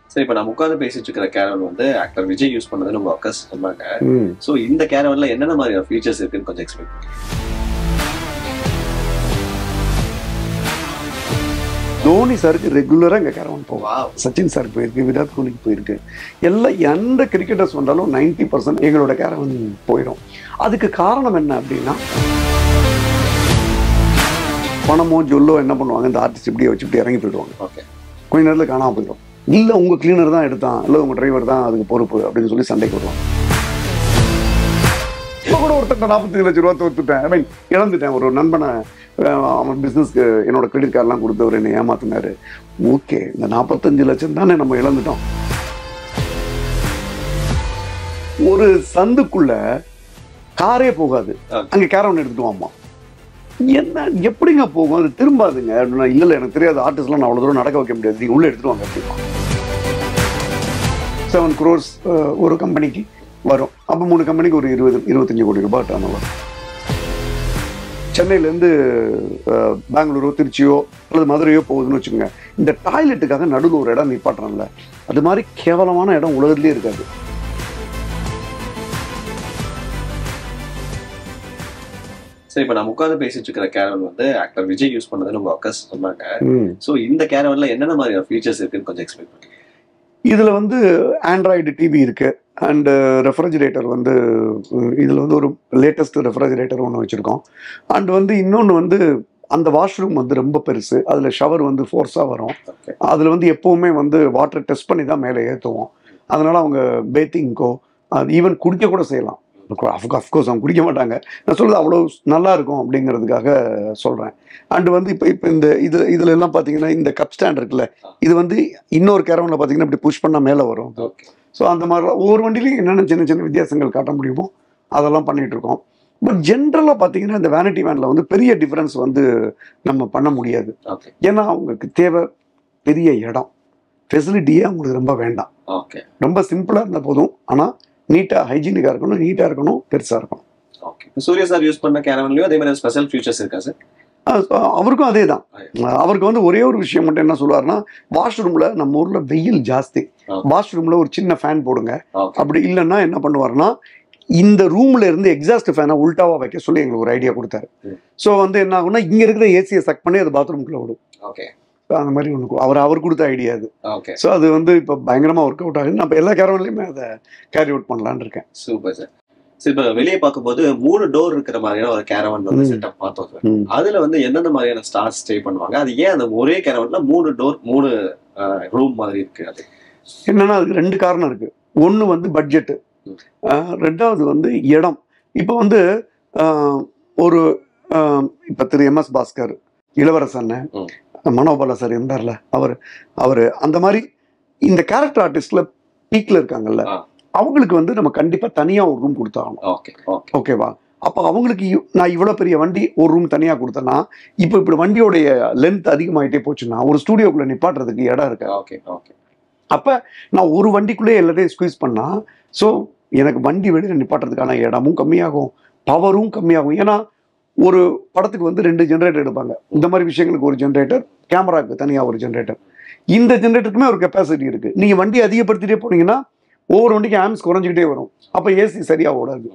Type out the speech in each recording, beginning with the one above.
சரி இப்ப நம்ம உட்காந்து பேசிட்டு இருக்கிற கேரவன் வந்து ஆக்டர் விஜய் யூஸ் பண்ணதுன்னு உங்க அக்கா சொன்னாங்க ம். சோ இந்த கேரவன்ல என்னென்ன மாதிரியான ஃபீச்சர்ஸ் இருக்குன்னு கொஞ்சம் எக்ஸ்பிளைன் தோனி சாருக்கு ரெகுலரா இங்க கேரவன் போகும் வாவ் சச்சின் சார் போயிருக்கு விராட் கோலிக்கு போயிருக்கு எல்லாம் எந்த கிரிக்கெட்டர்ஸ் வந்தாலும் நைன்டி பர்சன்ட் எங்களோட கேரவன் போயிடும் அதுக்கு காரணம் என்ன அப்படின்னா பணமோ ஜொல்லோ என்ன பண்ணுவாங்க இந்த ஆர்டிஸ்ட் இப்படியே வச்சு இப்படி இறங்கி போயிடுவாங்க ஓகே கொஞ்ச நேரத்தில் காணாம போயிடும் இல்லை உங்க கிளீனர் தான் எடுத்தான் இல்லை உங்க டிரைவர் தான் அதுக்கு பொறுப்பு அப்படின்னு சொல்லி சண்டைக்கு வருவாங்க இப்போ கூட ஒருத்தர் நாற்பத்தஞ்சு லட்ச ரூபா தோத்துட்டேன் ஐ மீன் இழந்துட்டேன் ஒரு நண்பனை அஹ், அவன் பிஸ்னஸ்க்கு என்னோட கிரெடிட் கார்டெலாம் கொடுத்தவர் என்னை ஏமாத்தினாரு ஓகே இந்த நாற்பத்தஞ்சு லட்சம் தானே நம்ம இழந்துட்டோம் ஒரு சந்துக்குள்ள காரே போகாது Okay. அங்க கேரவன் எடுத்துட்டு வாமா என்ன எப்படிங்க போகும் அது திரும்பாதுங்க அப்படின்னா இல்ல இல்ல எனக்கு தெரியாது ஆர்டிஸ்ட்லாம் நான் அவ்வளவு தூரம் நடக்க வைக்க முடியாது நீங்க உள்ள எடுத்துட்டு வாங்க அப்படின்னா செவன் க்ரோர்ஸ் ஒரு கம்பெனிக்கு வரும் அப்போ மூணு கம்பெனிக்கு ஒரு இருபது இருபத்தஞ்சு கோடி ரூபாய் டர்ன் வரும் சென்னையிலேருந்து பெங்களூரோ திருச்சியோ அல்லது மதுரையோ போகுதுன்னு வச்சுக்கோங்க இந்த டாய்லெட்டுக்காக நடுவில் ஒரு இடம் நிப்பாட்டுறாங்கல்ல அது மாதிரி கேவலமான இடம் உலகத்துலேயே இருக்காது சரி இப்ப நம்ம உட்காந்து பேசிட்டு இருக்கிற கேரவன் வந்து ஆக்டர் விஜய் யூஸ் பண்ணதுன்னு உங்க அக்கா சொன்னாங்க ம். சோ இந்த கேரவன்ல என்னென்ன மாதிரியான ஃபீச்சர்ஸ் இருக்குன்னு கொஞ்சம் எக்ஸ்பிளைன் பண்ணுங்க இதில் வந்து ஆண்ட்ராய்டு டிவி இருக்கு அண்டு ரெஃப்ரிஜிரேட்டர் வந்து உம், இதில் வந்து ஒரு லேட்டஸ்ட் ரெஃப்ரிஜிரேட்டர் ஒன்று வச்சுருக்கோம் அண்ட் வந்து இன்னொன்று வந்து அந்த வாஷ்ரூம் வந்து ரொம்ப பெருசு அதில் ஷவர் வந்து ஃபோர்ஸாக வரும் ஓகே அதில் வந்து எப்போவுமே வந்து வாட்டர் டெஸ்ட் பண்ணி தான் மேலே ஏற்றுவோம் அதனால் அவங்க பேத்திங்க்கோ அது ஈவன் குடிக்க கூட செய்யலாம் அஃப்கோர்ஸ் அவங்க குடிக்க மாட்டாங்க நான் சொல்றது அவ்வளோ நல்லா இருக்கும் அப்படிங்கிறதுக்காக சொல்கிறேன் அண்டு வந்து இப்போ இப்போ இந்த இது இதில் எல்லாம் பார்த்தீங்கன்னா இந்த கப் ஸ்டாண்ட் இருக்குல்ல இது வந்து இன்னொரு கேரவனில் பார்த்தீங்கன்னா இப்படி புஷ் பண்ணால் மேலே வரும் ஓகே ஸோ அந்த மாதிரிலாம் ஒவ்வொரு வண்டிலையும் என்னென்ன சின்ன சின்ன வித்தியாசங்கள் காட்ட முடியுமோ அதெல்லாம் பண்ணிட்டு இருக்கோம் பட் ஜென்ரலாக பார்த்தீங்கன்னா இந்த வேனிட்டி வேனில் வந்து பெரிய டிஃப்ரென்ஸ் வந்து நம்ம பண்ண முடியாது ஓகே ஏன்னா அவங்களுக்கு தேவை பெரிய இடம் ஃபெசிலிட்டியே அவங்களுக்கு ரொம்ப வேண்டாம் ஓகே ரொம்ப சிம்பிளாக இருந்த போதும் ஆனால் நீட்டாக ஹைஜீனிக்காக இருக்கணும் நீட்டாக இருக்கணும் பெருசாக இருக்கணும் ஓகே சூர்யா சார் யூஸ் பண்ண கேரவன்லயும் அதே மாதிரி ஸ்பெஷல் ஃபீச்சர்ஸ் இருக்கா சார் அஹ் அஹ் அவருக்கும் அதே தான் அவருக்கு வந்து ஒரே ஒரு விஷயம் மட்டும் என்ன சொல்லுவாருன்னா வாஷ்ரூமில் நம்ம ஊரில் வெயில் ஜாஸ்தி ஆ. வாஷ்ரூமில் ஒரு சின்ன ஃபேன் போடுங்க ஓகே அப்படி இல்லைன்னா என்ன பண்ணுவாருன்னா இந்த ரூம்ல இருந்து எக்ஸாஸ்ட் ஃபேனை உல்டாவா வைக்க சொல்லி எங்களுக்கு ஒரு ஐடியா கொடுத்தாரு ம். ஸோ வந்து என்ன ஆகும்னா இங்க இருக்கிற ஏசியை சக் பண்ணி அது பாத்ரூம்குள்ள விடும் ஓகே So அந்த மாதிரி ஒன்று அவர் அவர் கொடுத்த ஐடியா அது ஓகே ஸோ அது வந்து இப்போ பயங்கரமா ஒர்க் அவுட் ஆகுது நம்ம எல்லா கேரவன்லையுமே அதை கேரி அவுட் பண்ணலான்னு இருக்கேன் சூப்பர் சார் சரி இப்ப வெளியே பார்க்கும்போது மூணு டோர் இருக்கிற மாதிரியான ஒரு கேரவன் வந்து ம். செட்டப் பார்த்தோம் சார் ம். அதுல வந்து எந்தெந்த மாதிரியான ஸ்டார்ஸ் ஸ்டே பண்ணுவாங்க அது ஏன் அந்த ஒரே கேரவன்ல மூணு டோர் மூணு ரூம் மாதிரி இருக்கு அது என்னன்னா அதுக்கு ரெண்டு காரணம் இருக்கு ஒன்று வந்து பட்ஜெட்டு ம். ரெண்டாவது வந்து இடம் இப்போ வந்து ஆஹ், ஒரு இப்போ திரு எம்எஸ் பாஸ்கர் இளவரசன் ம். மனோபாலா சார் இருந்தார்ல அவர் அவர் அந்த மாதிரி இந்த கேரக்டர் ஆர்டிஸ்ட்ல பீக்ல இருக்காங்கல்ல ஆ. அவங்களுக்கு வந்து நம்ம கண்டிப்பா தனியா ஒரு ரூம் கொடுத்தாகணும் ஓகே ஓகே ஓகேவா அப்போ அவங்களுக்கு இவ்- நான் இவ்வளோ பெரிய வண்டி ஒரு ரூம் தனியாக கொடுத்தேன்னா இப்போ இப்படி வண்டியோடைய லென்த் அதிகமாயிட்டே போச்சுன்னா ஒரு ஸ்டூடியோக்குள்ள நிப்பாட்டுறதுக்கு இடம் இருக்கு ஓகே ஓகே அப்போ நான் ஒரு வண்டிக்குள்ளே எல்லாத்தையும் ஸ்குவீஸ் பண்ணா ஸோ எனக்கு வண்டி வெளியில் நிப்பாட்டுறதுக்கான இடமும் கம்மியாகும் பவரும் கம்மியாகும் ஏன்னா ஒரு படத்துக்கு வந்து ரெண்டு ஜென்ரேட்டர் எடுப்பாங்க இந்த மாதிரி விஷயங்களுக்கு ஒரு ஜென்ரேட்டர் கேமராக்கு தனியாக ஒரு ஜென்ரேட்டர் இந்த ஜென்ரேட்டருக்குமே ஒரு கெப்பாசிட்டி இருக்குது நீங்கள் வண்டி அதிகப்படுத்திட்டே போனீங்கன்னா ஒவ்வொரு வண்டிக்கு ஆம்ஸ் குறைஞ்சிக்கிட்டே வரும் அப்போ ஏசி சரியாக ஓடாது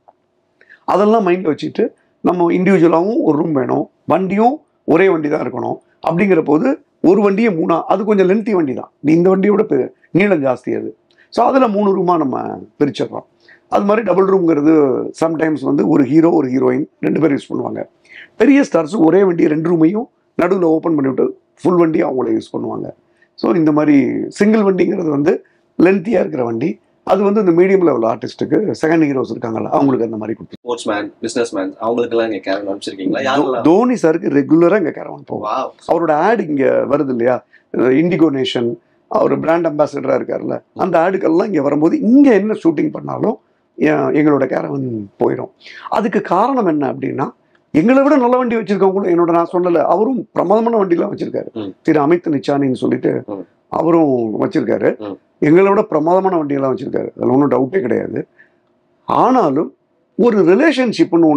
அதெல்லாம் மைண்டில் வச்சுட்டு நம்ம இண்டிவிஜுவலாகவும் ஒரு ரூம் வேணும் வண்டியும் ஒரே வண்டி தான் இருக்கணும் அப்படிங்கிற போது ஒரு வண்டியே மூணா அது கொஞ்சம் லென்த்தி வண்டி தான் இந்த வண்டியோட பெ- நீளம் ஜாஸ்தி அது ஸோ அதில் மூணு ரூமாக நம்ம பிரிச்சிடுறோம் அது மாதிரி டபுள் ரூம்ங்கிறது சம்டைம்ஸ் வந்து ஒரு ஹீரோ ஒரு ஹீரோயின் ரெண்டு பேரும் யூஸ் பண்ணுவாங்க பெரிய ஸ்டார்ஸ் ஒரே வண்டி ரெண்டு ரூமையும் நடுவில் ஓப்பன் பண்ணிவிட்டு ஃபுல் வண்டி அவங்கள யூஸ் பண்ணுவாங்க ஸோ இந்த மாதிரி சிங்கிள் வண்டிங்கிறது வந்து லென்த்தியாக இருக்கிற வண்டி அது வந்து இந்த மீடியம் லெவல் ஆர்டிஸ்ட்டுக்கு செகண்ட் ஹீரோஸ் இருக்காங்கல்ல அவங்களுக்கு அந்த மாதிரி கொடுத்து ஸ்போர்ட்ஸ் மேன் பிசினஸ் மேன் அவங்களுக்கு எல்லாம் இங்க கேரவன் அனுப்பிச்சிருக்கீங்களா யாரெல்லாம் தோனி சாருக்கு ரெகுலராக இங்கே கேரவன் போவோம் வாவ் அவரோட ஆட் இங்கே வருது இல்லையா இண்டிகோ நேஷன் அவர் பிராண்ட் அம்பாசிடராக இருக்கார்ல அந்த ஆடுக்கெல்லாம் இங்கே வரும்போது இங்கே என்ன ஷூட்டிங் பண்ணாலும் எ- எங்களோட கேரவன் போயிடும் அதுக்கு காரணம் என்ன அப்படின்னா எங்களை விட நல்ல வண்டி வச்சிருக்கவங்களும் என்னோட நான் சொல்லல அவரும் பிரமாதமான வண்டிலாம் வச்சிருக்காரு ம். திரு அமித் நிச்சானின்னு சொல்லிட்டு ம். அவரும் வச்சிருக்காரு ம். எங்களை விட பிரமாதமான வண்டியெல்லாம் வச்சிருக்காரு அதில் ஒன்றும் டவுட்டே கிடையாது ஆனாலும் ஒரு ரிலேஷன்ஷிப்னு ஒன்று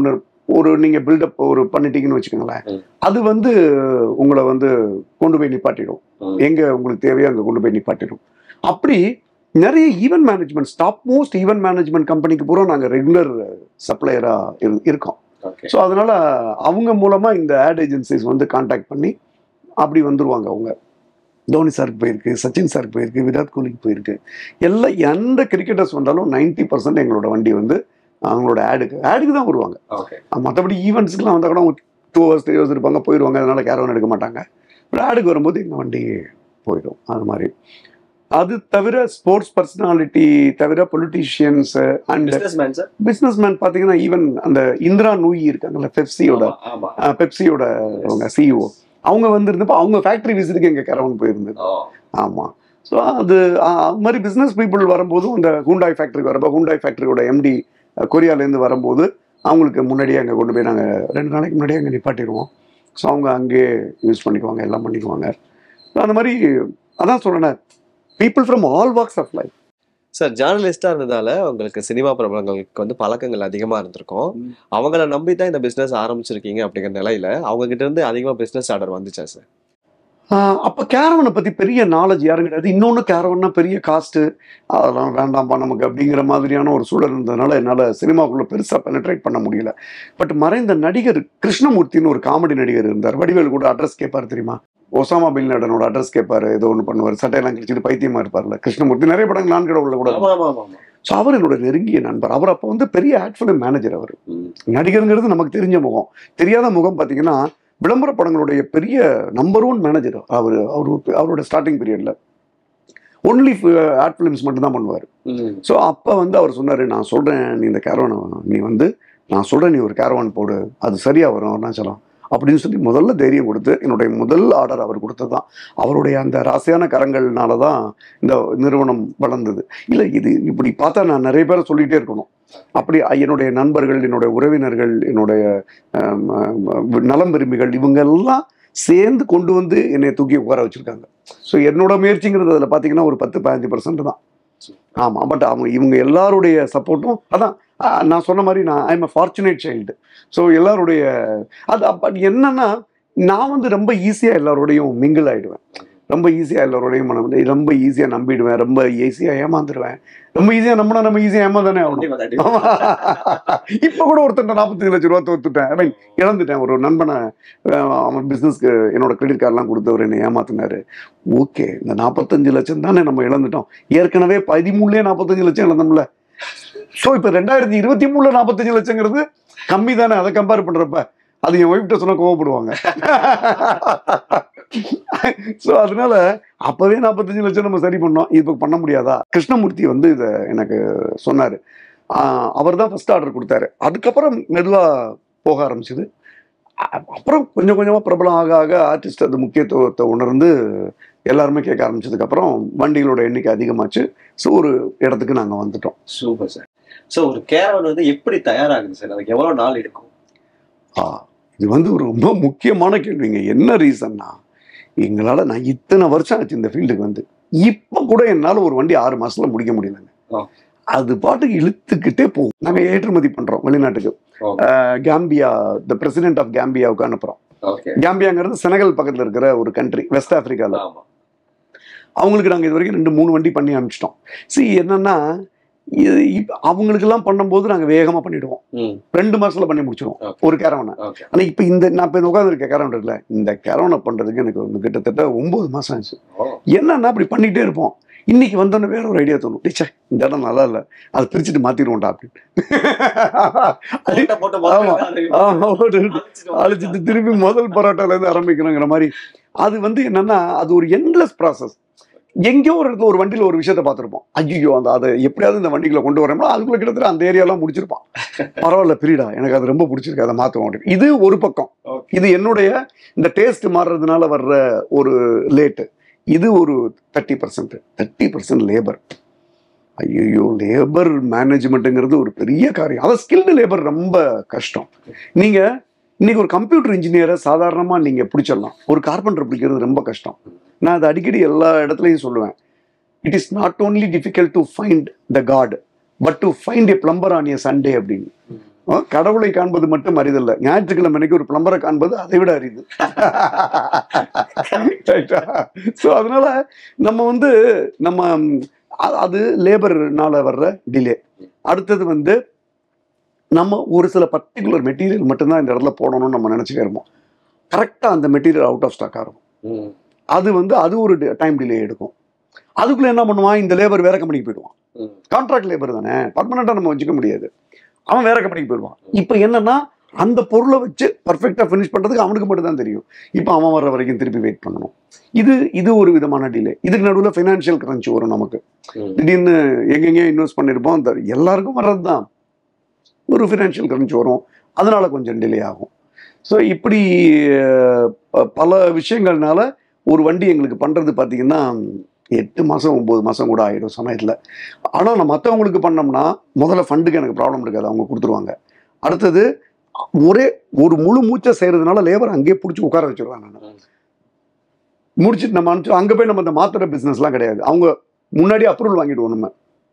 ஒரு நீங்க பில்டப் ஒரு பண்ணிட்டீங்கன்னு வச்சுக்கோங்களேன் ம். அது வந்து உங்களை வந்து கொண்டு போய் நிப்பாட்டிடும் ம். எங்க உங்களுக்கு தேவையோ அங்க கொண்டு போய் நிப்பாட்டிடும் அப்படி நிறைய event management top most event management கம்பெனிக்கு பூரா நாங்க ரெகுலர் சப்ளையரா இருக்கோம் ஓகே ஸோ அதனால அவங்க மூலமா இந்த ஆட் ஏஜென்சிஸ் வந்து காண்டாக்ட் பண்ணி அப்படி வந்துருவாங்க அவங்க தோனி சாருக்கு போயிருக்கு சச்சின் சாருக்கு போயிருக்கு விராட் கோலிக்கு போயிருக்கு எல்லாம் எந்த கிரிக்கெட்டர்ஸ் வந்தாலும் 90% பர்சன்ட் எங்களோட வண்டி வந்து அவங்களோட ஆடுக்கு ஆடுக்கு தான் வருவாங்க ஓகே மற்றபடி ஈவெண்ட்ஸ்க்குலாம் வந்தால் கூட டூ ஹவர்ஸ் த்ரீ ஹவர்ஸ் இருப்பாங்க போயிடுவாங்க அதனால கேரவன் எடுக்க மாட்டாங்க பட் ஆடுக்கு வரும்போது எங்கள் வண்டி போயிடும் அது மாதிரி அது தவிர ஸ்போர்ட்ஸ் பர்சனாலிட்டி தவிர politicians and business man sir business man பார்த்தீங்கன்னா ஈவன் அந்த இந்திரா நூயி இருக்காங்கல்ல பெப்சியோட ஆமா பெப்சியோட அவங்க சிஇஓ அவங்க வந்திருந்தப்போ அவங்க ஃபேக்டரி விசிட்டுக்கு எங்கள் கேரவன் போயிருந்தது ஓ ஆமாம் ஸோ அது அ- அது மாதிரி பிஸ்னஸ் பீப்புள் வரும்போதும் அந்த ஹூண்டாய் ஃபேக்ட்ரிக்கு வரப்போ ஹூண்டாய் ஃபேக்ட்ரியோட எம்டி கொரியாலேருந்து வரும்போது அவங்களுக்கு முன்னாடியே அங்கே கொண்டு போய் நாங்கள் ரெண்டு நாளைக்கு முன்னாடியே அங்கே நிப்பாட்டிடுவோம் ஸோ அவங்க அங்கேயே யூஸ் பண்ணிக்குவாங்க எல்லாம் பண்ணிக்குவாங்க So அந்த மாதிரி அதான் சொல்கிறேன் people from all walks of life sir ஜேர்னலிஸ்டா இருந்ததால உங்களுக்கு சினிமா பிரபலங்களுக்கு வந்து பழக்கங்கள் அதிகமா இருந்திருக்கும் ம். அவங்கள நம்பி தான் இந்த பிசினஸ் ஆரம்பிச்சிருக்கீங்க அப்படிங்கிற நிலையில அவங்க கிட்ட இருந்து அதிகமா பிசினஸ் ஆர்டர் வந்துச்சா சார் அப்போ கேரவனை பற்றி பெரிய நாலேஜ் யாரும் கிடையாது இன்னொன்று கேரவன்னா பெரிய காஸ்ட்டு அதெல்லாம் வேண்டாம்ப்பா நமக்கு அப்படிங்கிற மாதிரியான ஒரு சூழல் இருந்ததுனால என்னால் சினிமாக்குள்ளே பெருசாக பெனட்ரேட் பண்ண முடியல பட் மறைந்த நடிகர் கிருஷ்ணமூர்த்தின்னு ஒரு காமெடி நடிகர் இருந்தார் வடிவேல் கூட அட்ரஸ் கேட்பார் தெரியுமா ஒசாமா பின் லேடனோட அட்ரஸ் கேட்பாரு ஏதோ ஒன்று பண்ணுவார் சட்டையெல்லாம் கிழிச்சிட்டு பைத்தியமா இருப்பார்ல கிருஷ்ணமூர்த்தி நிறைய படங்கள் நான் கடவுளில் கூட ஆமா ஆமா ஆமா ஆமா ஸோ அவர் என்னோட நெருங்கிய நண்பர் அவர் அப்போ வந்து பெரிய ஆட் ஃபிலிம் மேனேஜர் அவர் ம். நடிகருங்கிறது நமக்கு தெரிஞ்ச முகம் தெரியாத முகம் பார்த்தீங்கன்னா விளம்பர படங்களுடைய பெரிய நம்பர் ஒன் மேனேஜர் அவர் அவர் அவரோட ஸ்டார்டிங் பீரியடில் ஒன்லி ஆட் ஃபிலிம்ஸ் மட்டும் தான் பண்ணுவார் ம். ஸோ அப்போ வந்து அவர் சொன்னார் நான் சொல்கிறேன் நீ இந்த கேரவானை நீ வந்து நான் சொல்கிறேன் நீ ஒரு கேரவான் போடு அது சரியாக வரும் அருணாச்சலம் அப்படின்னு சொல்லி முதல்ல தைரியம் கொடுத்து என்னுடைய முதல் ஆர்டர் அவர் கொடுத்தது தான் அவருடைய அந்த ராசியான கரங்கள்னால தான் இந்த நிறுவனம் வளர்ந்தது இல்லை இது இப்படி பார்த்தா நான் நிறைய பேரை சொல்லிகிட்டே இருக்கணும் அப்படி என்னுடைய நண்பர்கள் என்னுடைய உறவினர்கள் என்னுடைய ஆம், ஆம், நலம் விரும்பிகள் இவங்க எல்லாம் சேர்ந்து கொண்டு வந்து என்னை தூக்கி உட்கார வச்சிருக்காங்க ஸோ என்னோட முயற்சிங்கிறது அதில் பார்த்தீங்கன்னா ஒரு பத்து பதினஞ்சு பர்சன்ட் தான் ஆமாம் பட் அவங்க இவங்க எல்லாருடைய சப்போர்ட்டும் அதான் ஆ, நான் சொன்ன மாதிரி நான் I'm a fortunate child so எல்லாருடைய அது பட் என்னன்னா நான் வந்து ரொம்ப ஈஸியாக எல்லாரோடையும் மிங்கிள் ஆயிடுவேன் ரொம்ப ஈஸியாக எல்லாரோடையும் மனம் வந்து ரொம்ப ஈஸியாக நம்பிடுவேன் ரொம்ப ஈஸியாக ஏமாந்துருவேன் ரொம்ப ஈஸியாக நம்பினா நம்ம ஈஸியாக ஏமாந்தானே ஆகணும் கண்டிப்பா, கண்டிப்பா. இப்போ கூட ஒருத்தன் நாற்பத்தஞ்சு லட்ச ரூபா தோத்துட்டேன் ஐ மீன் இழந்துட்டேன் ஒரு நண்பனை அஹ், அவன் பிஸ்னஸ்க்கு என்னோட கிரெடிட் கார்டெலாம் கொடுத்தவர் என்னை ஏமாத்தினாரு ஓகே இந்த நாற்பத்தஞ்சு லட்சம் தானே நம்ம இழந்துட்டோம் ஏற்கனவே பதிமூணுலேயே நாற்பத்தஞ்சு லட்சம் இழந்தோம்ல ஸோ இப்போ ரெண்டாயிரத்தி இருபத்தி மூணுல நாற்பத்தஞ்சு லட்சங்கிறது கம்மி தானே அதை கம்பேர் பண்ணுறப்ப அது என் ஒய்ஃப்ட்ட சொன்னால் கோவப்படுவாங்க ஸோ அதனால அப்போவே நாற்பத்தஞ்சு லட்சம் நம்ம சரி பண்ணோம் இப்போ பண்ண முடியாதா கிருஷ்ணமூர்த்தி வந்து இதை எனக்கு சொன்னார் அவர் தான் ஃபர்ஸ்ட் ஆர்டர் கொடுத்தாரு அதுக்கப்புறம் மெதுவாக போக ஆரம்பிச்சது அ- அப்புறம் கொஞ்சம் கொஞ்சமாக பிரபலம் ஆக ஆக ஆர்டிஸ்ட் அது முக்கியத்துவத்தை உணர்ந்து எல்லாருமே கேட்க ஆரம்பிச்சதுக்கப்புறம் வண்டிகளோட எண்ணிக்கை அதிகமாச்சு ஸோ ஒரு இடத்துக்கு நாங்கள் வந்துட்டோம் சூப்பர் சார் சோ ஒரு கேரவன் வந்து எப்படி தயாராகுது சார் அதுக்கு எவ்வளவு நாள் எடுக்கும் ஆ இது வந்து ஒரு ரொம்ப முக்கியமான கேள்விங்க என்ன ரீசன்னா எங்களால் நான் இத்தனை வருஷம் ஆச்சு இந்த ஃபீல்டுக்கு வந்து இப்போ கூட என்னால் ஒரு வண்டி ஆறு மாசத்துல முடிக்க முடியலங்க ஆ. அது பாட்டுக்கு இழுத்துக்கிட்டே போகும் நாங்கள் ஏற்றுமதி பண்ணுறோம் வெளிநாட்டுக்கு Okay. Ah, Gambia the president of கேம்பியாவுக்கு அனுப்புகிறோம் ஓகே கேம்பியாங்கிறது செனகல் பக்கத்தில் இருக்கிற ஒரு கண்ட்ரி வெஸ்ட் ஆப்பிரிக்காவில் ஆமா அவங்களுக்கு நாங்கள் இது வரைக்கும் ரெண்டு மூணு வண்டி பண்ணி அனுப்பிச்சிட்டோம் see என்னன்னா இது இப்ப அவங்களுக்கெல்லாம் பண்ணும்போது நாங்கள் வேகமாக பண்ணிடுவோம் ம் ரெண்டு மாசத்துல பண்ணி முடிச்சிடுவோம் Okay. ஒரு கேரவனை ஓகே ஆனா இப்போ இந்த நான் இப்போ உட்காந்துருக்க கேரவன் இருக்குல்ல இந்த கேரவனை பண்றதுக்கு எனக்கு வந்து கிட்டத்தட்ட ஒன்பது மாசம் ஆச்சு ஓ என்னன்னா அப்படி பண்ணிட்டே இருப்போம் இன்னைக்கு வந்தோன்னே வேற ஒரு ஐடியா தோணும் டீச்சர் இந்த இடம் நல்லா இல்லை அதை பிரிச்சுட்டு மாத்திடுவோம்டா அப்படின்னு போட்ட போட்ட ஆமா. முதல்ல ஆமா, ஒரு அழைச்சிட்டு அழைச்சிட்டு திருப்பி முதல் பரோட்டால இருந்து ஆரம்பிக்கணுங்கிற மாதிரி அது வந்து என்னன்னா அது ஒரு எண்ட்லெஸ் ப்ராசஸ் எங்கேயோ ஒரு இடத்துல ஒரு வண்டியில ஒரு விஷயத்த பார்த்துருப்போம் ஐயோ அந்த அதை எப்படியாவது இந்த வண்டிக்குள்ள கொண்டு வரணும்னா அதுக்குள்ள கிட்டத்தட்ட அந்த ஏரியாலாம் முடிச்சிருப்பான் பரவாயில்ல பிரிடா எனக்கு அது ரொம்ப பிடிச்சிருக்கு அதை மாற்றுவோம் அப்படின்னு இது ஒரு பக்கம் Okay. இது என்னுடைய இந்த டேஸ்ட் மாறுறதுனால வர்ற ஒரு லேட்டு இது ஒரு thirty percent thirty percent labour ஐயோ லேபர் மேனேஜ்மெண்ட்டுங்கிறது ஒரு பெரிய காரியம் அதான் ஸ்கில்டு லேபர் ரொம்ப கஷ்டம் நீங்க இன்னைக்கு ஒரு கம்ப்யூட்டர் இன்ஜினியரை சாதாரணமா நீங்க பிடிச்சிடலாம் ஒரு கார்பெண்டர் பிடிக்கிறது ரொம்ப கஷ்டம் நான் அதை அடிக்கடி எல்லா இடத்துலையும் சொல்லுவேன் it is not only difficult to find the god but to find a plumber on a Sunday அப்படின்னு அஹ் கடவுளை காண்பது மட்டும் அரிதல்ல ஞாயிற்றுக்கிழமை அன்னைக்கு ஒரு பிளம்பரை காண்பது அதை விட அரிது ஸோ அதனால நம்ம வந்து நம்ம ம், அ- அது லேபர்னால வர்ற டிலே அடுத்தது வந்து நம்ம ஒரு சில பர்டிகுலர் மெட்டீரியல் மட்டும்தான் இந்த இடத்துல போடணும்னு நம்ம நினச்சிட்டே இருப்போம் கரெக்டாக அந்த மெட்டீரியல் அவுட் ஆஃப் ஸ்டாக் ஆகும் ம். அது வந்து அது ஒரு டைம் டிலே எடுக்கும் அதுக்குள்ள என்ன பண்ணுவான் இந்த லேபர் வேற கம்பெனிக்கு போயிடுவான் ம். கான்ட்ராக்ட் லேபர் தானே பர்மனெண்ட்டாக நம்ம வச்சுக்க முடியாது அவன் வேற கம்பெனிக்கு போயிடுவான் இப்போ என்னன்னா அந்த பொருளை வச்சு பர்ஃபெக்டாக ஃபினிஷ் பண்ணுறதுக்கு அவனுக்கு மட்டும் தான் தெரியும் இப்போ அவன் வர்ற வரைக்கும் திருப்பி வெயிட் பண்ணணும் இது இது ஒரு விதமான டிலே இதுக்கு நடுவில் ஃபைனான்ஷியல் கிரன்ச் வரும் நமக்கு ம். திடீர்னு எங்கெங்கேயோ இன்வெஸ்ட் பண்ணியிருப்போம் அந்த எல்லாருக்கும் வர்றது தான் ஒரு ஃபினான்ஷியல் கிரன்ச் வரும் அதனால கொஞ்சம் டிலே ஆகும் ஸோ இப்படி அஹ், ப- பல விஷயங்கள்னால ஒரு வண்டி எங்களுக்கு பண்ணுறது பார்த்தீங்கன்னா எட்டு மாதம் ஒம்பது மாதம் கூட ஆகிடும் சமயத்தில் ஆனால் நான் மற்றவங்களுக்கு பண்ணோம்னா முதல்ல ஃபண்டுக்கு எனக்கு ப்ராப்ளம் இருக்காது அவங்க கொடுத்துருவாங்க அடுத்தது ஒரே ஒரு முழு மூச்சை செய்கிறதுனால லேபர் அங்கேயே பிடிச்சி உட்கார வச்சிருவாங்க நான் ம். முடிச்சுட்டு நம்ம அனுப்பிச்சு அங்கே போய் நம்ம இந்த மாத்திரை பிஸ்னஸ்லாம் கிடையாது அவங்க முன்னாடி அப்ரூவல் வாங்கிடுவோம் நம்ம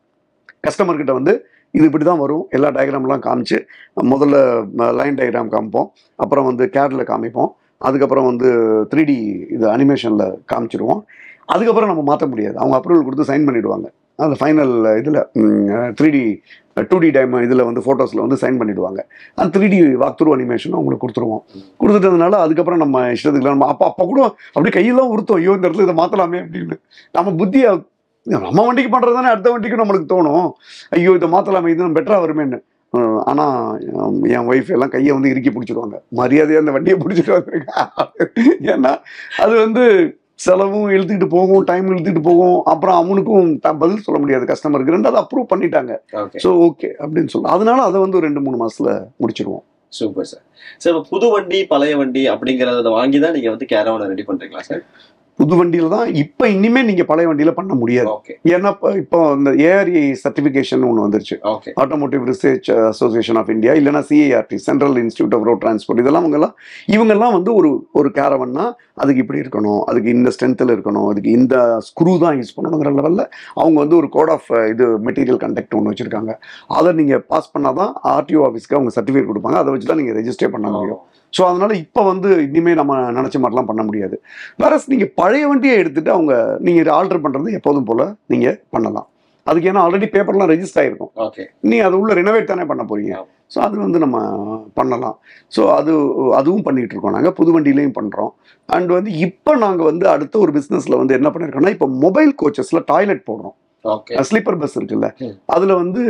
கஸ்டமர் கிட்ட வந்து இது இப்படி தான் வரும் எல்லா டயக்ராம்லாம் காமிச்சு முதல்ல லைன் டயக்ராம் காமிப்போம் அப்புறம் வந்து கேடில் காமிப்போம் அதுக்கப்புறம் வந்து த்ரீ டி இது அனிமேஷனில் காமிச்சிடுவோம் அதுக்கப்புறம் நம்ம மாற்ற முடியாது அவங்க அப்ரூவல் கொடுத்து சைன் பண்ணிடுவாங்க அந்த ஃபைனல் இதில் three D two D time இதில் வந்து ஃபோட்டோஸில் வந்து சைன் பண்ணிடுவாங்க அந்த த்ரீ டி வாக் த்ரூ அனிமேஷனும் அவங்களுக்கு கொடுத்துருவோம் கொடுத்துட்டதுனால அதுக்கப்புறம் நம்ம இஷ்டத்துக்கு நம்ம அப்போ அப்போ கூட அப்படியே கையெல்லாம் உறுத்தோம் ஐயோ இந்த இடத்துல இதை மாற்றலாமே அப்படின்னு நம்ம புத்தியை நம்ம வண்டிக்கு பண்ணுறது தானே அடுத்த வண்டிக்கு நம்மளுக்கு தோணும் ஐயோ இதை மாற்றலாமே இது பெட்டராக வருமேன்னு அஹ் ஆனா ஹம், என் ஒய்ஃப் எல்லாம் கையை வந்து இறுக்கி பிடிச்சிடுவாங்க மரியாதையா அந்த வண்டியை பிடிச்சிட்டு வந்திருக்கேன் ஏன்னா அது வந்து செலவும் இழுத்துக்கிட்டு போகும் டைம் இழுத்துக்கிட்டு போகும் அப்புறம் அவனுக்கும் த- பதில் சொல்ல முடியாது கஸ்டமருக்கு ரெண்டாவது அப்ரூவ் பண்ணிட்டாங்க ஓகே ஸோ ஓகே அப்படின்னு சொல்லலாம் அதனால அதை வந்து ஒரு ரெண்டு மூணு மாசத்துல முடிச்சிருவோம் சூப்பர் சார் சார் இப்போ புது வண்டி பழைய வண்டி அப்படிங்கறத வாங்கி தான் நீங்க வந்து கேரவனை ரெடி பண்றீங்களா சார் புது வண்டியில தான் இப்போ இனிமே நீங்க பழைய வண்டியில பண்ண முடியாது ஓகே ஏன்னா இப்போ இப்போ இந்த ஏஆர்இ சர்டிஃபிகேஷன் ஒன்று வந்துருச்சு okay automotive research association of India இல்லைனா CIRT central institute of road transport இதெல்லாம் அவங்கெல்லாம் இவங்கெல்லாம் வந்து ஒரு ஒரு கேரவன்னா அதுக்கு இப்படி இருக்கணும் அதுக்கு இந்த ஸ்ட்ரென்த்தில் இருக்கணும் அதுக்கு இந்த ஸ்க்ரூ தான் யூஸ் பண்ணணுங்கிற லெவலில் அவங்க வந்து ஒரு கோட் ஆஃப் இது மெட்டீரியல் கண்டக்ட் ஒன்று வச்சுருக்காங்க அதை நீங்கள் பாஸ் பண்ணால் தான் ஆர்டிஓ ஆஃபீஸ்க்கு அவங்க சர்டிஃபிகேட் கொடுப்பாங்க அதை வச்சு தான் நீங்கள் ரெஜிஸ்டர் பண்ண முடியும் ஸோ அதனால இப்போ வந்து இனிமேல் நம்ம நினச்ச மாதிரிலாம் பண்ண முடியாது வேற நீங்கள் பழைய வண்டியை எடுத்துட்டு அவங்க நீங்கள் ஆல்டர் பண்ணுறது எப்போதும் போல் நீங்கள் பண்ணலாம் அதுக்கு ஏன்னா ஆல்ரெடி பேப்பர்லாம் ரெஜிஸ்டர் ஆகிருக்கும் ஓகே நீ அதை உள்ள ரினோவேட் தானே பண்ண போறீங்க ஆமா. ஸோ அது வந்து நம்ம பண்ணலாம் ஸோ அது அதுவும் பண்ணிட்டு இருக்கோம் நாங்கள் புது வண்டியிலையும் பண்ணுறோம் அண்ட் வந்து இப்போ நாங்கள் வந்து அடுத்த ஒரு பிஸ்னஸில் வந்து என்ன பண்ணியிருக்கோம்னா இப்போ மொபைல் கோச்சஸில் டாய்லெட் போடுறோம் ஓகே ஸ்லீப்பர் பஸ் இருக்குல்ல ம். அதில் வந்து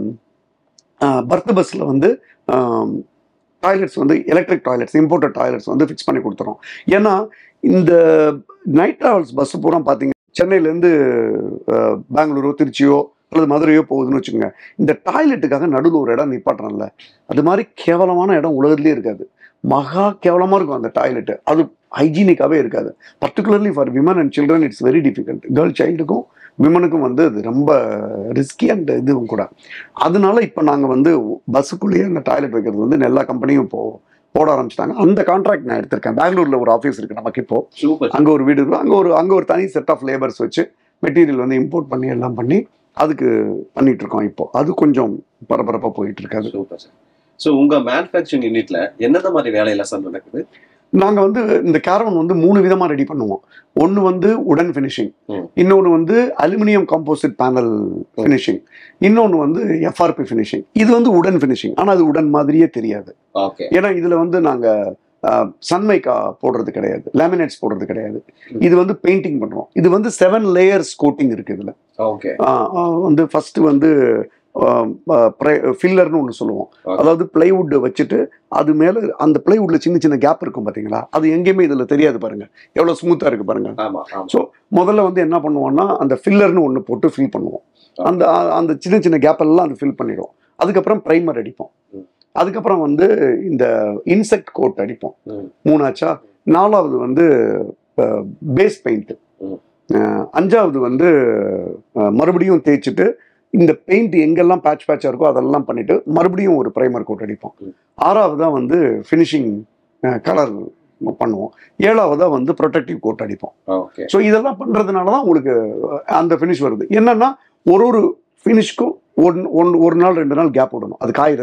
பர்த் பஸ்ஸில் வந்து டாய்லெட்ஸ் வந்து எலக்ட்ரிக் டாய்லெட்ஸ் இம்போர்ட்டட் டாய்லெட்ஸ் வந்து ஃபிக்ஸ் பண்ணி கொடுத்துறோம் ஏன்னா இந்த நைட் ட்ராவல்ஸ் பஸ் பூரா பார்த்தீங்க சென்னையிலேருந்து பெங்களூரோ திருச்சியோ அல்லது மதுரையோ போகுதுன்னு வச்சுக்கோங்க இந்த டாய்லெட்டுக்காக நடுவில் ஒரு இடம் நிப்பாட்டுறோம்ல அது மாதிரி கேவலமான இடம் உலகத்துலேயே இருக்காது மகா கேவலமாக இருக்கும் அந்த டாய்லெட்டு அது ஹைஜீனிக்காகவே இருக்காது particularly for women and children it's very difficult girl சைல்டுக்கும் விமனுக்கும் வந்து அது ரொம்ப ரிஸ்கி அண்ட் இதுவும் கூட அதனால இப்போ நாங்கள் வந்து பஸ்ஸுக்குள்ளேயே அந்த டாய்லெட் வைக்கிறது வந்து எல்லா கம்பெனியும் இப்போ போட ஆரம்பிச்சிட்டாங்க அந்த கான்ட்ராக்ட் நான் எடுத்திருக்கேன் பெங்களூர்ல ஒரு ஆஃபீஸ் இருக்கு நமக்கு இப்போ சூப்பர் அங்கே ஒரு வீடு இருக்கு அங்கே ஒரு அங்கே ஒரு தனி செட் ஆஃப் லேபர்ஸ் வச்சு மெட்டீரியல் வந்து இம்போர்ட் பண்ணி எல்லாம் பண்ணி அதுக்கு பண்ணிட்டு இருக்கோம் இப்போ அது கொஞ்சம் பரபரப்பாக போயிட்டு இருக்காது சூப்பர் சார் ஸோ உங்க மேனுஃபேக்சரிங் யூனிட்ல எந்தெந்த மாதிரி வேலையெல்லாம் சார் நடக்குது நாங்கள் வந்து இந்த கேரவன் வந்து மூணு விதமாக ரெடி பண்ணுவோம் ஒன்று வந்து உடன் ஃபினிஷிங் ம். இன்னொன்று வந்து அலுமினியம் காம்போசிட் பேனல் ஃபினிஷிங் இன்னொன்று வந்து எஃப்ஆர்பி ஃபினிஷிங் இது வந்து உடன் ஃபினிஷிங் ஆனால் அது உடன் மாதிரியே தெரியாது ஓகே ஏன்னா இதில் வந்து நாங்கள் சன்மைக்கா போடுறது கிடையாது லேமினேட்ஸ் போடுறது கிடையாது ம். இது வந்து பெயிண்டிங் பண்ணுறோம் இது வந்து செவன் லேயர்ஸ் கோட்டிங் இருக்குது இதில் ஓகே வந்து ஃபர்ஸ்ட் வந்து ஃபில்லர்னு ஒன்று சொல்லுவோம் Okay. அதாவது பிளைவுட் வச்சுட்டு அது மேலே அந்த பிளைவுட்ல சின்ன சின்ன கேப் இருக்கும் பார்த்தீங்களா அது எங்கேயுமே இதில் தெரியாது பாருங்க எவ்வளோ ஸ்மூத்தாக இருக்கு பாருங்க ஆமா ஆமா ஸோ முதல்ல வந்து என்ன பண்ணுவோம்னா அந்த ஃபில்லர்னு ஒன்று போட்டு ஃபில் பண்ணுவோம் அந்த அ- அந்த சின்ன சின்ன கேப் எல்லாம் அது ஃபில் பண்ணிடுவோம் அதுக்கப்புறம் ப்ரைமர் அடிப்போம் ம். அதுக்கப்புறம் வந்து இந்த இன்செக்ட் கோட் அடிப்போம் ம். மூணாச்சா நாலாவது வந்து பேஸ் பெயிண்ட் ம். அஞ்சாவது வந்து அஹ், மறுபடியும் தேய்ச்சிட்டு இந்த பெயிண்ட் எங்கெல்லாம் பேட்ச் பேட்சாக இருக்கோ அதெல்லாம் பண்ணிட்டு மறுபடியும் ஒரு ப்ரைமர் கோட் அடிப்போம் ம். ஆறாவதாக வந்து ஃபினிஷிங் கலர் பண்ணுவோம் ஏழாவதாக வந்து ப்ரொடெக்டிவ் கோட் அடிப்போம் ஓகே ஸோ இதெல்லாம் பண்ணுறதுனால தான் உங்களுக்கு அஹ், அந்த ஃபினிஷ் வருது என்னன்னா ஒரு ஒரு ஃபினிஷ்க்கும் ஒன் ஒன் ஒரு நாள் ரெண்டு நாள் கேப் விடணும் அது காயறதுக்கு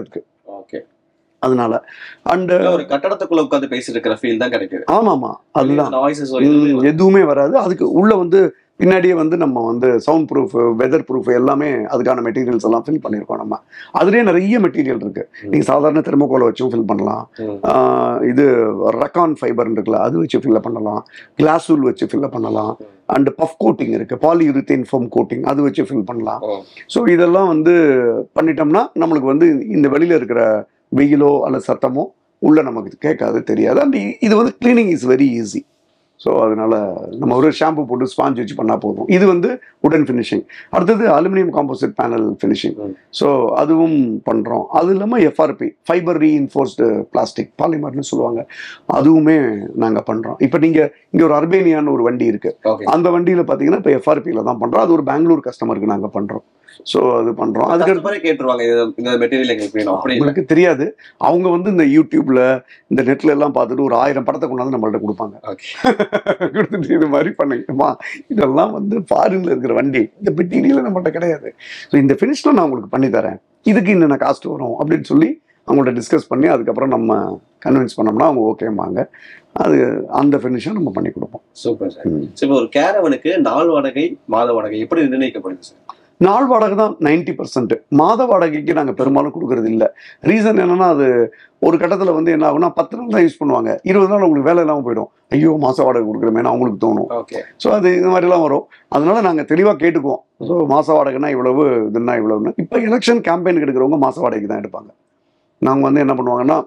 ஓகே அதனால அண்ட் ஒரு கட்டடத்துக்குள்ள உட்காந்து பேசிட்டு இருக்கிற ஃபீல் தான் கிடைக்குது ஆமாமா அதுதான் நாய்ஸஸ் ம், எதுவுமே வராது அதுக்கு உள்ள வந்து பின்னாடியே வந்து நம்ம வந்து சவுண்ட் ப்ரூஃப் வெதர் ப்ரூஃப் எல்லாமே அதுக்கான மெட்டீரியல்ஸ் எல்லாம் ஃபில் பண்ணியிருக்கோம் நம்ம அதுலேயே நிறைய மெட்டீரியல் இருக்கு ம். நீங்க சாதாரண தெர்மோகோலை வச்சும் ஃபில் பண்ணலாம் ஆஹ் இது ரக்கான் ஃபைபர் இருக்குல்ல அது வச்சு ஃபில்ல பண்ணலாம் கிளாஸூல் வச்சு ஃபில்ல பண்ணலாம் ம். அண்ட் பஃப் கோட்டிங் இருக்கு பாலியூரித்தேன் ஃபோம் கோட்டிங் அது வச்சு ஃபில் பண்ணலாம் ஓ. ஸோ இதெல்லாம் வந்து பண்ணிட்டோம்னா நம்மளுக்கு வந்து இந்த வெளியில இருக்கிற வெயிலோ அல்லது சத்தமோ உள்ள நமக்கு கேட்காது தெரியாது அண்ட் இது வந்து cleaning is very easy so அதனால நம்ம ஒரு ஷாம்பு போட்டு ஸ்பாஞ்ச் வச்சு பண்ணால் போதும் இது வந்து உடன் ஃபினிஷிங் அடுத்தது அலுமினியம் காம்போசிட் பேனல் ஃபினிஷிங் ம். ஸோ அதுவும் பண்ணுறோம் அது இல்லாமல் எஃப்ஆர்பி ஃபைபர் ரீஇன்ஃபோர்ஸ்டு பிளாஸ்டிக் பாலிமர்னு சொல்லுவாங்க அதுவுமே நாங்கள் பண்ணுறோம் இப்போ நீங்கள் இங்கே ஒரு அர்பேனியான்னு ஒரு வண்டி இருக்குது ஓகே அந்த வண்டியில் பார்த்தீங்கன்னா இப்போ எஃப்ஆர்பியில் தான் பண்ணுறோம் அது ஒரு பெங்களூர் கஸ்டமருக்கு நாங்கள் பண்ணுறோம் ஸோ அது பண்ணுறோம் அதுக்கு கஸ்டமரே கேட்டுருவாங்க இது இந்த மெட்டீரியல் எங்களுக்கு வேணும் அப்படி இல்ல அவங்களுக்கு தெரியாது அவங்க வந்து இந்த யூடியூப்ல இந்த நெட்ல எல்லாம் பார்த்துட்டு ஒரு ஆயிரம் படத்தை கொண்டாந்து நம்மள்ட்ட கொடுப்பாங்க ஓகே கொடுத்துட்டு இது மாதிரி பண்ணுங்கம்மா இதெல்லாம் வந்து ஃபாரின்ல இருக்கிற வண்டி இந்த மெட்டீரியல் நம்மள்ட்ட கிடையாது ஸோ இந்த ஃபினிஷ்ல நான் உங்களுக்கு பண்ணி தரேன் இதுக்கு என்னென்ன காஸ்ட் வரும் அப்படின்னு சொல்லி அவங்கள்ட்ட டிஸ்கஸ் பண்ணி அதுக்கப்புறம் நம்ம கன்வின்ஸ் பண்ணோம்னா அவங்க ஓகேம்பாங்க அது அந்த ஃபினிஷை நம்ம பண்ணி கொடுப்போம் சூப்பர் சார் ம். சரி இப்போ ஒரு கேரவனுக்கு நாள் வாடகை மாத வாடகை எப்படி நிர்ணயிக்கப்படுது சார் நாள் வாடகை தான் நைன்டி பர்சன்ட் மாத வாடகைக்கு நாங்கள் பெரும்பாலும் கொடுக்கறது இல்லை ரீசன் என்னன்னா அது ஒரு கட்டத்தில் வந்து என்ன ஆகும்னா பத்து நாள் தான் யூஸ் பண்ணுவாங்க இருபது நாள் உங்களுக்கு வேலை இல்லாமல் போயிடும் ஐயோ மாத வாடகை கொடுக்குறமேனு அவங்களுக்கு தோணும் ஓகே ஸோ அது இது மாதிரிலாம் வரும் அதனால நாங்கள் தெளிவாக கேட்டுக்குவோம் ஸோ மாத வாடகைனா இவ்வளவு இதுன்னா இவ்வளவுன்னு இப்போ எலெக்ஷன் கேம்பெயினுக்கு எடுக்கிறவங்க மாத வாடகைக்கு தான் எடுப்பாங்க நாங்கள் வந்து என்ன பண்ணுவாங்கன்னா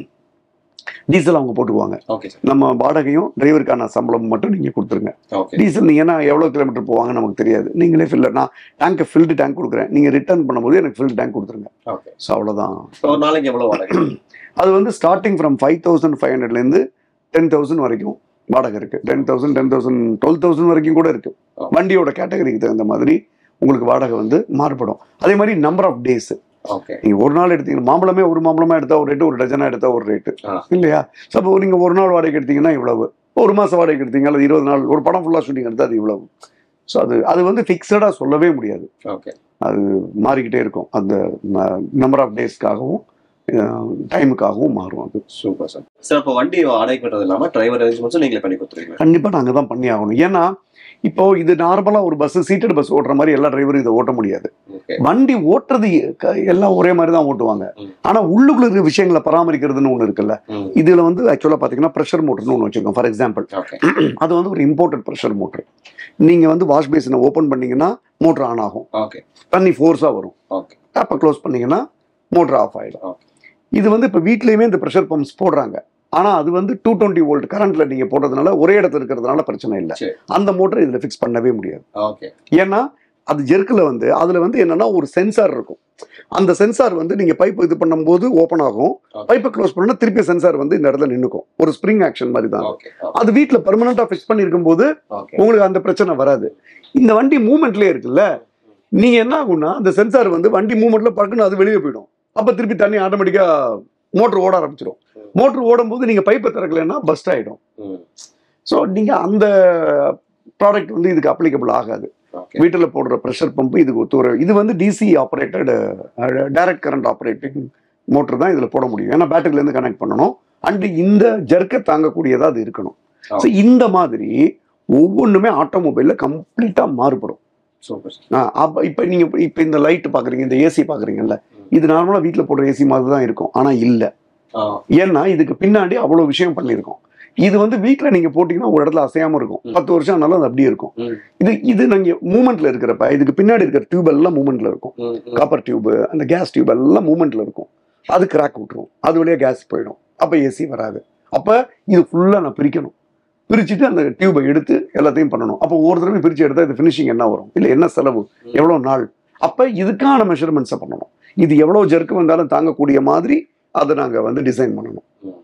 டீசல் அவங்க போட்டுக்குவாங்க ஓகே சார் நம்ம வாடகையும் டிரைவருக்கான சம்பளம் மட்டும் நீங்கள் கொடுத்துருங்க ஓகே டீசல் நீங்கள் ஏன்னா எவ்வளோ கிலோமீட்டர் போவாங்கன்னு நமக்கு தெரியாது நீங்களே ஃபில்லர் நான் டேங்கை ஃபில்டு டேங்க் கொடுக்குறேன் நீங்கள் ரிட்டர்ன் பண்ணும்போது எனக்கு ஃபில்டு டேங்க் கொடுத்துருங்க ஓகே ஸோ அவ்வளோதான் ஒரு நாளைக்கு எவ்வளவு வாடகை அது வந்து starting from five thousand five ஹண்ட்ரட்லேருந்து டென் தௌசண்ட் வரைக்கும் வாடகை இருக்குது ten thousand ten thousand twelve thousand வரைக்கும் கூட இருக்குது ஆ. வண்டியோட கேட்டகரிக்கு தகுந்த மாதிரி உங்களுக்கு வாடகை வந்து மாறுபடும் அதே மாதிரி நம்பர் ஆஃப் டேஸ் ஓகே நீங்கள் ஒரு நாள் எடுத்தீங்கன்னா மாம்பழமே ஒரு மாம்பழமா எடுத்தா ஒரு ரேட்டு ஒரு டஜனா எடுத்தா ஒரு ரேட்டு ஆ. இல்லையா சப்போ நீங்கள் ஒரு நாள் வாடகை எடுத்தீங்கன்னா இவ்வளவு ஒரு மாதம் வாடகை எடுத்தீங்க அல்லது இருபது நாள் ஒரு படம் ஃபுல்லாக ஷூட்டிங் எடுத்தா அது இவ்வளவு ஸோ அது அது வந்து ஃபிக்ஸடாக சொல்லவே முடியாது ஓகே மாறிக்கிட்டே இருக்கும் அந்த நம்பர் ஆஃப் டேஸ்க்காகவும் டைமுக்காகவும் மாறும் அது சூப்பர் சார் சார் இப்போ வண்டி வாடகை பண்றது இல்லாம டிரைவர் அரேஞ்ச்மெண்ட்ஸும் நீங்களே பண்ணி கொடுத்துருவீங்க கண்டிப்பாக நாங்கள் தான் பண்ணி ஆகணும் ஏன்னா இப்போ இது நார்மலாக ஒரு பஸ் சீட்டட் பஸ் ஓட்டுற மாதிரி எல்லா டிரைவரும் இதை ஓட்ட முடியாது ஓகே வண்டி ஓட்டுறது க- எல்லாம் ஒரே மாதிரி தான் ஓட்டுவாங்க ம். ஆனா உள்ளுக்குள்ள இருக்கிற விஷயங்களை பராமரிக்கிறதுன்னு ஒன்று இருக்குல்ல ம். இதுல வந்து ஆக்சுவலாக பார்த்தீங்கன்னா ப்ரெஷர் மோட்டர்னு ஒன்று வச்சிருக்கோம் ஃபார் எக்ஸாம்பிள் ஓகே அது வந்து ஒரு இம்போர்ட்டட் ப்ரெஷர் மோட்டர் நீங்க வந்து வாஷ் பேசினை ஓப்பன் பண்ணீங்கன்னா மோட்டர் ஆன் ஆகும் ஓகே தண்ணி ஃபோர்ஸாக வரும் ஓகே டேப்பை க்ளோஸ் பண்ணீங்கன்னா மோட்டர் ஆஃப் ஆயிடும் Okay. இது வந்து இப்போ வீட்லயுமே இந்த ப்ரெஷர் பம்ப்ஸ் போடுறாங்க ஆனா அது வந்து டூ டுவெண்ட்டி வோல்ட் கரண்ட்ல நீங்க போடுறதுனால ஒரே இடத்துல இருக்கிறதுனால பிரச்சனை இல்லை சரி. அந்த மோட்டர் இதுல ஃபிக்ஸ் பண்ணவே முடியாது ஓகே ஏன்னா அது ஜெர்க்கில் வந்து அதில் வந்து என்னன்னா ஒரு சென்சார் இருக்கும் அந்த சென்சார் வந்து நீங்கள் பைப் இது பண்ணும்போது ஓப்பன் ஆகும் Okay. பைப்பை க்ளோஸ் பண்ணா திருப்பி சென்சார் வந்து இந்த இடத்துல நின்றுக்கும் ஒரு ஸ்ப்ரிங் ஆக்ஷன் மாதிரி தான் ஓகே அது வீட்டில் பெர்மனண்டாக ஃபிக்ஸ் பண்ணியிருக்கும் போது ஓகே உங்களுக்கு அந்த பிரச்சனை வராது இந்த வண்டி மூவ்மெண்ட்லேயே இருக்குல்ல நீங்கள் என்ன ஆகும்னா அந்த சென்சார் வந்து வண்டி மூவ்மெண்ட்ல பறக்குன்னு அது வெளியே போயிடும் அப்போ திருப்பி தண்ணி ஆட்டோமேட்டிக்காக மோட்டர் ஓட ஆரம்பிச்சிடும் மோட்டர் ஓடும்போது நீங்கள் பைப்பை திறக்கலைன்னா பஸ்ட் ஆகிடும் ம் ஸோ நீங்கள் அந்த ப்ராடக்ட் வந்து இதுக்கு அப்ளிகபிள் ஆகாது ஓகே வீட்டில் போடுற ப்ரெஷர் பம்ப் இதுக்கு ஒத்து வர இது வந்து DC operated direct current operating motor தான் இதில் போட முடியும் ஏன்னா பேட்டரியிலேருந்து கனெக்ட் பண்ணணும் அண்டு இந்த ஜர்க்கை தாங்கக்கூடியதாக அது இருக்கணும் ஸோ இந்த மாதிரி ஒவ்வொன்றுமே ஆட்டோமொபைலில் கம்ப்ளீட்டாக மாறுபடும் சூப்பர் சார் ஆ, அப்ப இப்போ நீங்கள் இப்போ இந்த லைட் பார்க்குறீங்க இந்த ஏசி பார்க்குறீங்கல்ல இது நார்மலாக வீட்டில் போடுற ஏசி மாதிரி தான் இருக்கும் ஆனால் இல்லை ஆ ஏன்னா இதுக்கு பின்னாடி அவ்வளோ விஷயம் பண்ணியிருக்கோம் இது வந்து வீட்டில் நீங்கள் போட்டிங்கன்னா ஒரு இடத்துல அசையாமல் இருக்கும் ம். பத்து வருஷம் ஆனாலும் அது அப்படியே இருக்கும் ம் இது இது நீங்கள் மூமெண்ட்ல இருக்கிறப்ப இதுக்கு பின்னாடி இருக்கிற டியூப் எல்லாம் மூமெண்ட்ல இருக்கும் ம் ம் காப்பர் டியூப் அந்த கேஸ் டியூப் எல்லாம் மூமெண்ட்ல இருக்கும் அது கிராக் விட்டுரும் அது வழியா கேஸ் போயிடும் அப்போ ஏசி வராது அப்போ இது ஃபுல்லாக நான் பிரிக்கணும் பிரிச்சுட்டு அந்த டியூபை எடுத்து எல்லாத்தையும் பண்ணணும் அப்போ ஒரு தடவை பிரித்து எடுத்தா இது ஃபினிஷிங் என்ன வரும் இல்லை என்ன செலவு எவ்வளோ நாள் அப்போ இதுக்கான மெஷர்மெண்ட்ஸை பண்ணணும் இது எவ்வளோ ஜெர்க்கு வந்தாலும் தாங்கக்கூடிய மாதிரி அதை நாங்கள் வந்து டிசைன் பண்ணணும் ம்.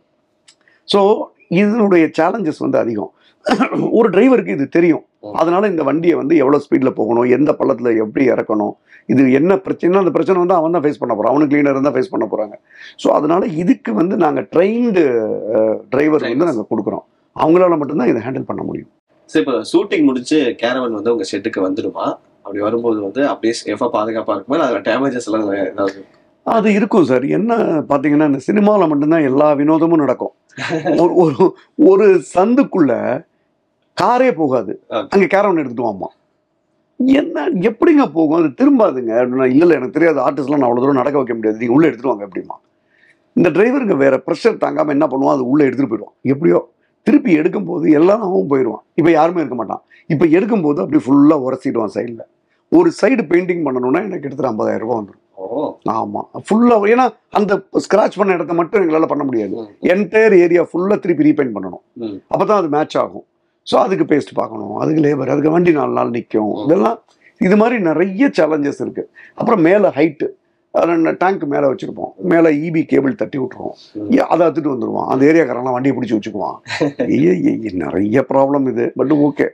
ஸோ இதனுடைய சேலஞ்சஸ் வந்து அதிகம் ஒரு டிரைவருக்கு இது தெரியும் ம். அதனால இந்த வண்டியை வந்து எவ்வளோ ஸ்பீடில் போகணும் எந்த பள்ளத்தில் எப்படி இறக்கணும் இது என்ன பிரச்சனை அந்த பிரச்சனை வந்து அவன் தான் ஃபேஸ் பண்ண போகிறான் அவனுக்கு கிளீனர் தான் ஃபேஸ் பண்ண போகிறாங்க ஸோ அதனால இதுக்கு வந்து நாங்கள் ட்ரெயின்டு டிரைவர் வந்து Trainers. நாங்கள் கொடுக்குறோம் அவங்களால மட்டும்தான் இதை ஹேண்டில் பண்ண முடியும் சரி இப்போ ஷூட்டிங் முடிச்சு கேரவன் வந்து உங்க ஷெட்டுக்கு வந்துடுமா அப்படி வரும்போது வந்து அப்படியே சேஃபா பாதுகாப்பா இருக்குமா இல்ல அதுல டேமேஜஸ் எல்லாம் ஏதாவது அது இருக்கும் சார் என்ன பார்த்தீங்கன்னா இந்த சினிமாவில் மட்டும்தான் எல்லா வினோதமும் நடக்கும் ஒரு ஒரு ஒரு சந்துக்குள்ள காரே போகாது Okay. அங்கே கேரவன் எடுத்துட்டு வாமா என்ன எப்படிங்க போகும் அது திரும்பாதுங்க அப்படின்னா இல்லை இல்லை எனக்கு தெரியாது ஆர்டிஸ்ட்லாம் நான் அவ்வளோ தூரம் நடக்க வைக்க முடியாது நீங்கள் உள்ளே எடுத்துட்டு வாங்க எப்படிமா இந்த டிரைவருங்க வேற ப்ரெஷர் தாங்காமல் என்ன பண்ணுவான் அது உள்ளே எடுத்துட்டு போயிடுவான் எப்படியோ திருப்பி எடுக்கும்போது எல்லாம் அவன் போயிடுவான் இப்போ யாருமே இருக்க மாட்டான் இப்போ எடுக்கும்போது அப்படி ஃபுல்லாக உரசிடுவான் சைடில் ஒரு சைடு பெயிண்டிங் பண்ணணும்னா எனக்கு கிட்டத்தட்ட ஐம்பதாயிரம் ரூபாய் வந்துடும் ஓ ஆமாம் ஃபுல்லாக ஏன்னா அந்த ஸ்க்ராட்ச் பண்ண இடத்த மட்டும் எங்களால் பண்ண முடியாது ம். என்டையர் ஏரியா ஃபுல்லாக திருப்பி ரீபெயிண்ட் பண்ணணும் ம். அப்போ தான் அது மேட்ச் ஆகும் ஸோ அதுக்கு பேஸ்ட் பார்க்கணும் அதுக்கு லேபர் அதுக்கு வண்டி நாலு நாள் நிற்கும் இதெல்லாம் இது மாதிரி நிறைய சேலஞ்சஸ் இருக்குது அப்புறம் மேலே ஹைட்டு டேங்க் மேலே வச்சுருப்போம் மேலே இபி கேபிள் தட்டி விட்டுருவோம் ம். ஏ, அதை எடுத்துட்டு வந்துடுவான் அந்த ஏரியாக்காரங்களாம் வண்டியை பிடிச்சி வச்சுக்குவான் ஐயே, ஐயே, நிறைய ப்ராப்ளம் இது பட் ஓகே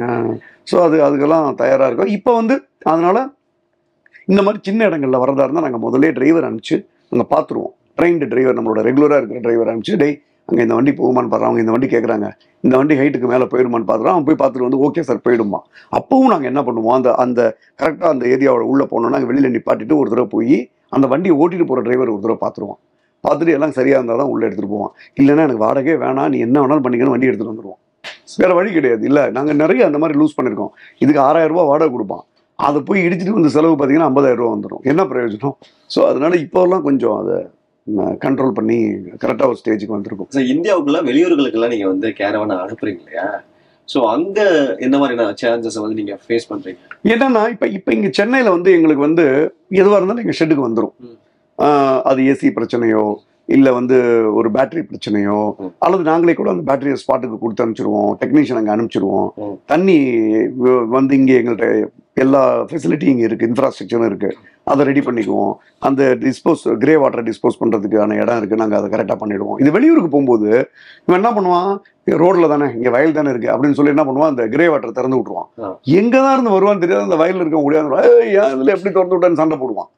ஸோ அது அதுக்கெல்லாம் தயாராக இருக்கும் இப்போ வந்து அதனால இந்த மாதிரி சின்ன இடங்கள்ல வரதா இருந்தால் நாங்கள் முதல்ல டிரைவர் அனுப்பிச்சு அங்கே பார்த்துருவோம் ட்ரெயின்டு டிரைவர் நம்மளோட ரெகுலராக இருக்கிற டிரைவர் அனுப்பிச்சு டேய் அங்கே இந்த வண்டி போகுமான்னு பாரு அவங்க இந்த வண்டி கேட்குறாங்க இந்த வண்டி ஹைட்டுக்கு மேலே போயிடுமான்னு பார்த்துறோம் அவன் போய் பார்த்துட்டு வந்து ஓகே சார் போயிடுமா அப்பவும் நாங்கள் என்ன பண்ணுவோம் அந்த அந்த கரெக்டாக அந்த ஏரியாவோட உள்ளே போனோம்னா நாங்கள் வெளியில் நிப்பாட்டிட்டு ஒரு தடவை போய் அந்த வண்டியை ஓட்டிட்டு போகிற டிரைவர் ஒரு தடவை பார்த்துருவோம் பார்த்துட்டு எல்லாம் சரியாக இருந்தால் தான் உள்ளே எடுத்துகிட்டு போவான் இல்லைன்னா எனக்கு வாடகையே வேணாம் நீ என்ன வேணாலும் பண்ணிக்கணும் வண்டி எடுத்துகிட்டு வந்துடுவோம் வேற வழி கிடையாது இல்லை நாங்கள் நிறைய அந்த மாதிரி லூஸ் பண்ணியிருக்கோம் இதுக்கு ஆறாயிரம் ரூபாய் வாடகை கொடுப்பான் அதை போய் இடிச்சிட்டு வந்து செலவு பார்த்தீங்கன்னா ஐம்பதாயிரம் ரூபா வந்துடும் என்ன பிரயோஜனம் ஸோ அதனால இப்போல்லாம் கொஞ்சம் அதை கண்ட்ரோல் பண்ணி கரெக்டாக ஒரு ஸ்டேஜுக்கு வந்திருக்கும் So, இந்தியாவுக்குள்ள வெளியூர்களுக்கெல்லாம் நீங்க வந்து கேரவனை அனுப்புறீங்க இல்லையா சோ அங்க என்ன மாதிரியான சேலஞ்சஸ் வந்து நீங்க ஃபேஸ் பண்றீங்க என்னன்னா இப்போ இப்போ இங்கே சென்னையில் வந்து எங்களுக்கு வந்து எதுவாக இருந்தாலும் எங்கள் ஷெட்டுக்கு வந்துடும் ம். அது ஏசி பிரச்சனையோ இல்லை வந்து ஒரு பேட்டரி பிரச்சனையோ ம். அல்லது நாங்களே கூட அந்த பேட்டரியை ஸ்பாட்டுக்கு கொடுத்து அனுப்பிச்சிருவோம் டெக்னீஷியன் அங்கே அனுப்பிச்சிருவோம் ம். தண்ணி வ- வந்து இங்கே எங்கள்கிட்ட எல்லா ஃபெசிலிட்டியும் இங்கே இருக்குது இன்ஃப்ராஸ்ட்ரக்சரும் இருக்குது அதை ரெடி பண்ணிக்குவோம் அந்த டிஸ்போஸ் கிரே வாட்டரை டிஸ்போஸ் பண்ணுறதுக்கான இடம் இருக்குது நாங்கள் அதை கரெக்டாக பண்ணிடுவோம் இது வெளியூருக்கு போகும்போது இவன் என்ன பண்ணுவான் ரோட்டில் தானே இங்கே வயல் தானே இருக்குது அப்படின்னு சொல்லி என்ன பண்ணுவான் அந்த கிரே வாட்டரை திறந்து விட்ருவான் ஆ. எங்கே தான் இருந்து வருவான்னு தெரியாது அந்த வயலில் இருக்க முடியாது ஏன் இதில் எப்படி திறந்து விட்டான்னு சண்டை போடுவான்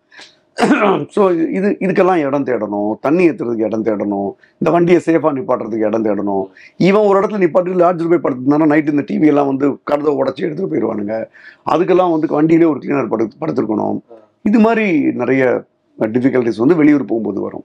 ஸோ இது இதுக்கெல்லாம் இடம் தேடணும் தண்ணி ஏற்றுறதுக்கு இடம் தேடணும் இந்த வண்டியை சேஃபாக நிப்பாட்டுறதுக்கு இடம் தேடணும் இவன் ஒரு இடத்துல நிப்பாட்டி லாட்ஜில் போய் படுத்துனானா நைட்டு இந்த டிவி எல்லாம் வந்து கடதை உடச்சி எடுத்துகிட்டு போயிடுவானுங்க அதுக்கெல்லாம் வந்து வண்டியிலே ஒரு கிளீனர் படு படுத்திருக்கணும் இது மாதிரி நிறைய டிஃபிகல்ட்டிஸ் வந்து வெளியூர் போகும்போது வரும்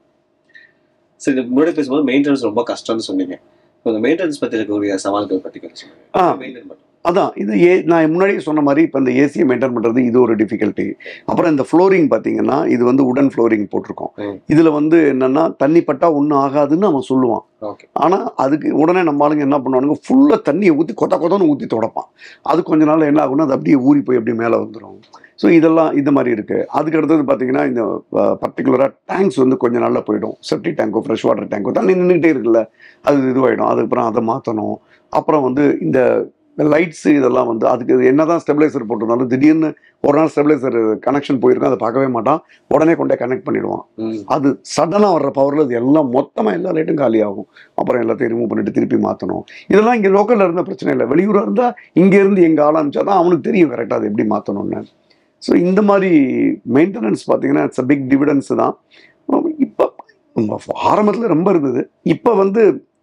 சரி இதுக்கு முன்னாடி பேசும்போது மெயின்டெனன்ஸ் ரொம்ப கஷ்டம்னு சொன்னீங்க So, இந்த மெயின்டெனன்ஸ் பத்தி இருக்கக்கூடிய சவால்கள் பத்தி கொஞ்சம் ஆ. சொல்லுங்க மெயின்டைன் பண்ணுங்க அதான் இது ஏ நான் முன்னாடியே சொன்ன மாதிரி இப்போ இந்த ஏசியை மெயின்டைன் பண்ணுறது இது ஒரு டிஃபிகல்ட்டி அப்புறம் இந்த ஃப்ளோரிங் பார்த்தீங்கன்னா இது வந்து உடன் ஃப்ளோரிங் போட்டிருக்கோம் ம். இதில் வந்து என்னன்னா தண்ணி பட்டா ஒன்றும் ஆகாதுன்னு அவன் சொல்லுவான் ஓகே ஆனால் அதுக்கு உடனே நம்ம ஆளுங்க என்ன பண்ணுவானுங்க ஃபுல்லாக தண்ணியை ஊற்றி கொத்த கொத்தன்னு ஊற்றி தொடப்பான் அது கொஞ்ச நாள் என்ன ஆகும்னா அது அப்படியே ஊறி போய் அப்படியே மேலே வந்துடும் ஸோ இதெல்லாம் இந்த மாதிரி இருக்குது அதுக்கு அடுத்தது பார்த்தீங்கன்னா இந்த பர்டிகுலராக டேங்க்ஸ் வந்து கொஞ்ச நாளில் போயிடும் செப்டி டேங்கோ ஃப்ரெஷ் வாட்டர் டேங்கோ தண்ணி நின்றுக்கிட்டே இருக்குல்ல அது இதுவாகிடும் அதுக்கப்புறம் அதை மாற்றணும் அப்புறம் வந்து இந்த லைட்ஸு இதெல்லாம் வந்து அதுக்கு என்னதான் ஸ்டெபிளைசர் போட்டிருந்தாலும் திடீர்னு ஒரு நாள் ஸ்டெபிளைசர் கனெக்ஷன் போயிருக்கும் அதை பார்க்கவே மாட்டான் உடனே கொண்டே கனெக்ட் பண்ணிடுவான் ம். அது சடனாக வர்ற பவரில் அது எல்லாம் மொத்தமாக எல்லா லைட்டும் காலியாகும் அப்புறம் எல்லாத்தையும் ரிமூவ் பண்ணிட்டு திருப்பி மாற்றணும் இதெல்லாம் இங்கே லோக்கலில் இருந்த பிரச்சனை இல்லை வெளியூராக இருந்தால் இங்கேருந்து எங்கே ஆரம்பிச்சா தான் அவனுக்கு தெரியும் கரெக்டாக அதை எப்படி மாற்றணும்னு ஸோ இந்த மாதிரி மெயின்டெனன்ஸ் பார்த்தீங்கன்னா இட்ஸ் அ பிக் டிவிடன்ஸ் தான் இப்போ ஆரம்பத்தில் ரொம்ப இருந்தது இப்போ வந்து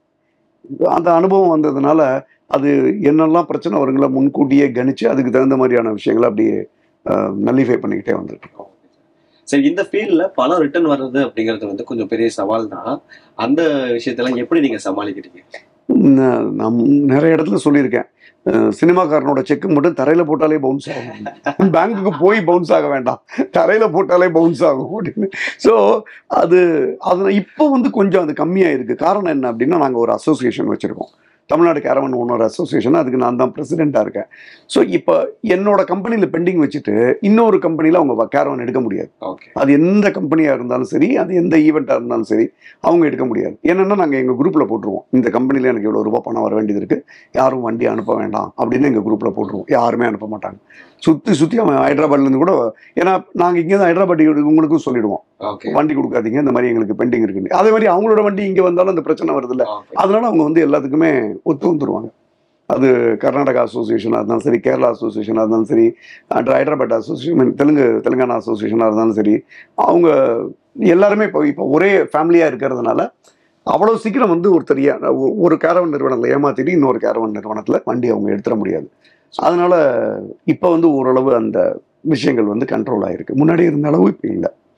அந்த அனுபவம் வந்ததுனால அது என்னெல்லாம் பிரச்சனை வருங்களோ முன்கூட்டியே கணிச்சு அதுக்கு தகுந்த மாதிரியான விஷயங்களை அப்படியே நல்லிஃபை பண்ணிக்கிட்டே வந்துட்டு இருக்கோம் சரி இந்த ஃபீல்ட்ல பணம் ரிட்டர்ன் வர்றது அப்படிங்கிறது வந்து கொஞ்சம் பெரிய சவால் தான் அந்த விஷயத்தெல்லாம் எப்படி நீங்க சமாளிக்கிறீங்க ந- நான் நிறைய இடத்துல சொல்லியிருக்கேன் அஹ் சினிமாக்காரனோட செக் மட்டும் தரையில போட்டாலே பவுன்ஸ் ஆகும் பேங்க்குக்கு போய் பவுன்ஸ் ஆக வேண்டாம் தரையில போட்டாலே பவுன்ஸ் ஆகும் அப்படின்னு ஸோ அது அது இப்போ வந்து கொஞ்சம் அது கம்மியாக இருக்கு காரணம் என்ன அப்படின்னா நாங்கள் ஒரு அசோசியேஷன் வச்சிருக்கோம் தமிழ்நாடு கேரவன் ஓனர் அசோசியேஷன் அதுக்கு நான் தான் பிரசிடெண்ட்டாக இருக்கேன் ஸோ இப்போ என்னோட கம்பெனியில் பெண்டிங் வச்சுட்டு இன்னொரு கம்பெனியில் அவங்க கேரவன் எடுக்க முடியாது ஓகே அது எந்த கம்பெனியாக இருந்தாலும் சரி அது எந்த ஈவெண்ட்டாக இருந்தாலும் சரி அவங்க எடுக்க முடியாது ஏன்னா நாங்கள் எங்கள் குரூப்பில் போட்டுருவோம் இந்த கம்பெனியில் எனக்கு இவ்வளோ ரூபாய் பணம் வர வேண்டியது இருக்குது யாரும் வண்டி அனுப்ப வேண்டாம் அப்படின்னு எங்கள் குரூப்பில் போட்டுருவோம் யாருமே அனுப்ப மாட்டாங்க சுற்றி சுற்றி அவன் ஹைதராபாத்லேருந்து கூட ஏன்னா நாங்கள் இங்கே தான் ஹைதராபாத் உங்களுக்கும் சொல்லிடுவோம் ஓகே வண்டி கொடுக்காதீங்க இந்த மாதிரி எங்களுக்கு பெண்டிங் இருக்குன்னு அதே மாதிரி அவங்களோட வண்டி இங்கே வந்தாலும் அந்த பிரச்சனை வருதுல்ல ஓகே அதனால அவங்க வந்து எல்லாத்துக்குமே ஒத்து வந்துருவாங்க அது கர்நாடகா அசோசியேஷனாக இருந்தாலும் சரி கேரளா அசோசியேஷனாக இருந்தாலும் சரி அண்ட் ஹைதராபாத் அசோசியேஷன் தெலுங்கு தெலுங்கானா அசோசியேஷனாக இருந்தாலும் சரி அவங்க எல்லாருமே இப்போ இப்போ ஒரே ஃபேமிலியாக இருக்கிறதுனால அவ்வளோ சீக்கிரம் வந்து ஒருத்தர் ஏ- ஒ- ஒரு கேரவன் நிறுவனத்தில் ஏமாத்திட்டு இன்னொரு கேரவன் நிறுவனத்தில் வண்டி அவங்க எடுத்துட முடியாது அதனால இப்போ வந்து ஓரளவு அந்த விஷயங்கள் வந்து கண்ட்ரோல் ஆயிருக்கு முன்னாடி இருந்த அளவு இப்போ இல்லை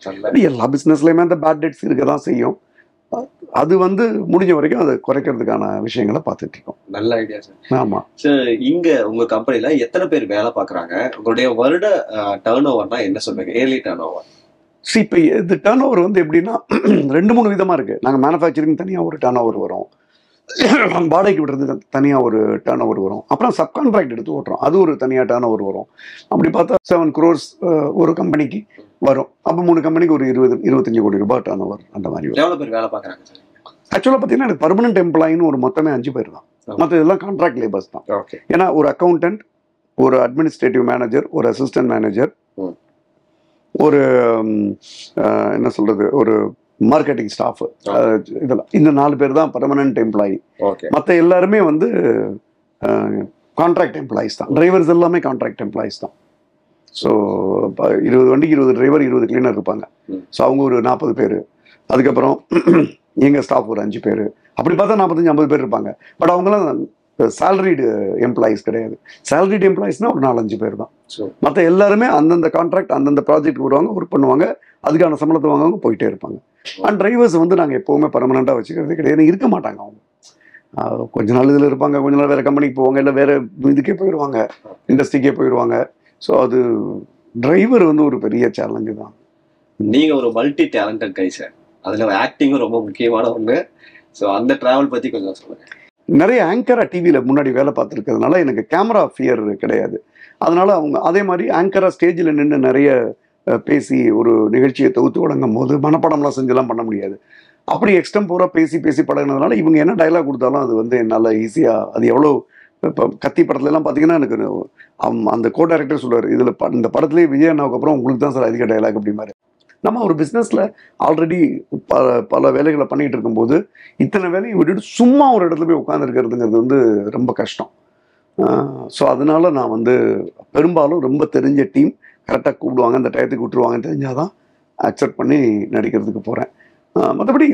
நல்ல அது எல்லா பிஸ்னஸ்லையுமே அந்த பேட் டேட்ஸ் இருக்க தான் செய்யும் அ- அது வந்து முடிஞ்ச வரைக்கும் அதை குறைக்கிறதுக்கான விஷயங்களை பார்த்துட்டு இருக்கோம் நல்ல ஐடியா சார் ஆமாம் சார் இங்க உங்க கம்பெனில எத்தனை பேர் வேலை பாக்குறாங்க உங்களுடைய வருட டர்ன் ஓவர்னா என்ன சொல்றீங்க ஏர்லி டர்ன் ஓவர் சி இப்போ இது டேர்ன் ஓவர் வந்து எப்படின்னா ரெண்டு மூணு விதமாக இருக்குது நாங்கள் மேனுஃபேக்சரிங் தனியாக ஒரு டேர்ன் ஓவர் வரும் வாடகைக்கு விடுறது தனியாக ஒரு டேர்ன் ஓவர் வரும் அப்புறம் சப்கான்ட்ராக்ட் எடுத்து ஓட்டுறோம் அது ஒரு தனியாக டேர்ன் ஓவர் வரும் அப்படி பார்த்தா செவன் க்ரோர்ஸ் ஒரு கம்பெனிக்கு வரும் அப்போ மூணு கம்பெனிக்கு ஒரு இருபது இருபத்தஞ்சு கோடி ரூபாய் டேர்ன் ஓவர் அந்த மாதிரி வரும் எவ்வளவு பேர் வேலை பாக்குறாங்க சார் ஆக்சுவலாக பார்த்தீங்கன்னா எனக்கு பர்மனெண்ட் எம்ப்ளாயின்னு ஒரு மொத்தமே அஞ்சு பேர் தான் மற்ற இதெல்லாம் கான்ட்ராக்ட் லேபர்ஸ் தான் ஓகே ஏன்னா ஒரு அக்கௌண்டன்ட் ஒரு அட்மினிஸ்ட்ரேட்டிவ் மேனேஜர் ஒரு அசிஸ்டன்ட் மேனேஜர் ம். ஒரு ம், அஹ், என்ன சொல்றது ஒரு மார்க்கெட்டிங் ஸ்டாஃப் இதெல்லாம் இந்த நாலு பேர் தான் பர்மனன்ட் எம்ப்ளாயி ஓகே மற்ற எல்லாருமே வந்து கான்ட்ராக்ட் எம்ப்ளாயிஸ் தான் டிரைவர்ஸ் எல்லாமே கான்ட்ராக்ட் எம்ப்ளாயிஸ் தான் ஸோ இருபது வண்டிக்கு இருபது டிரைவர் இருபது கிளீனர் இருப்பாங்க ம். ஸோ அவங்க ஒரு நாற்பது பேர் அதுக்கப்புறம் எங்கள் ஸ்டாஃப் ஒரு அஞ்சு பேர் அப்படி பார்த்தா நாற்பத்தஞ்சு ஐம்பது பேர் இருப்பாங்க பட் அவங்களாம் சேலரிடு எம்ப்ளாயிஸ் கிடையாது சேலரிடு எம்ப்ளாயிஸ்னால் ஒரு நாலஞ்சு பேர் தான் ஸோ மற்ற எல்லாருமே அந்தந்த கான்ட்ராக்ட் அந்தந்த ப்ராஜெக்ட் வருவாங்க ஒர்க் பண்ணுவாங்க அதுக்கான சம்பளத்தை வாங்குவாங்க போயிட்டே இருப்பாங்க அண்ட் டிரைவர்ஸ் வந்து நாங்கள் எப்போவுமே பர்மனெண்ட்டாக வச்சுக்கிறது கிடையாது இருக்க மாட்டாங்க அவங்க ஆஹ் கொஞ்ச நாள் இதில் இருப்பாங்க கொஞ்ச நாள் வேறு கம்பெனிக்கு போவாங்க இல்லை வேறு இதுக்கே போயிடுவாங்க இண்டஸ்ட்ரிக்கே போயிடுவாங்க ஸோ அது டிரைவர் வந்து ஒரு பெரிய சேலஞ்சு தான் நீங்க ஒரு மல்டி டேலண்டட் கை சார் அதுல ஆக்டிங்கும் ரொம்ப முக்கியமான ஒண்ணு ஸோ அந்த டிராவல் பத்தி கொஞ்சம் சொல்லுங்க நிறைய ஆங்கராக டிவியில் முன்னாடி வேலை பார்த்துருக்கிறதுனால எனக்கு கேமரா ஃபியர் கிடையாது அதனால அவங்க அதே மாதிரி ஆங்கராக ஸ்டேஜில் நின்று நிறைய அஹ், பேசி ஒரு நிகழ்ச்சியை தொகுத்து வழங்கும் போது மனப்படம்லாம் செஞ்செல்லாம் பண்ண முடியாது அப்படி எக்ஸ்டம்போராக பேசி பேசி பழகினதுனால இவங்க என்ன டைலாக் கொடுத்தாலும் அது வந்து என்னால் ஈஸியாக அது எவ்வளோ இப்போ கத்தி படத்துல எல்லாம் பார்த்தீங்கன்னா எனக்கு ஒரு- அம்- அந்த கோ டைரக்டர் சொல்லுவார் இதில் இந்த படத்துலேயே விஜய் அண்ணாவுக்கு அப்புறம் உங்களுக்கு தான் சார் அதிக டைலாக் அப்படிமாரு நம்ம ஒரு பிஸ்னஸில் ஆல்ரெடி பல பல வேலைகளை பண்ணிகிட்டு இருக்கும்போது இத்தனை வேலையை விட்டுட்டு சும்மா ஒரு இடத்துல போய் உட்காந்துருக்கிறதுங்கிறது வந்து ரொம்ப கஷ்டம் ஸோ அதனால நான் வந்து பெரும்பாலும் ரொம்ப தெரிஞ்ச டீம் கரெக்டாக கூப்பிடுவாங்க அந்த டயத்துக்கு விட்டுருவாங்கன்னு தெரிஞ்சால் தான் அக்செப்ட் பண்ணி நடிக்கிறதுக்கு போகிறேன் மற்றபடி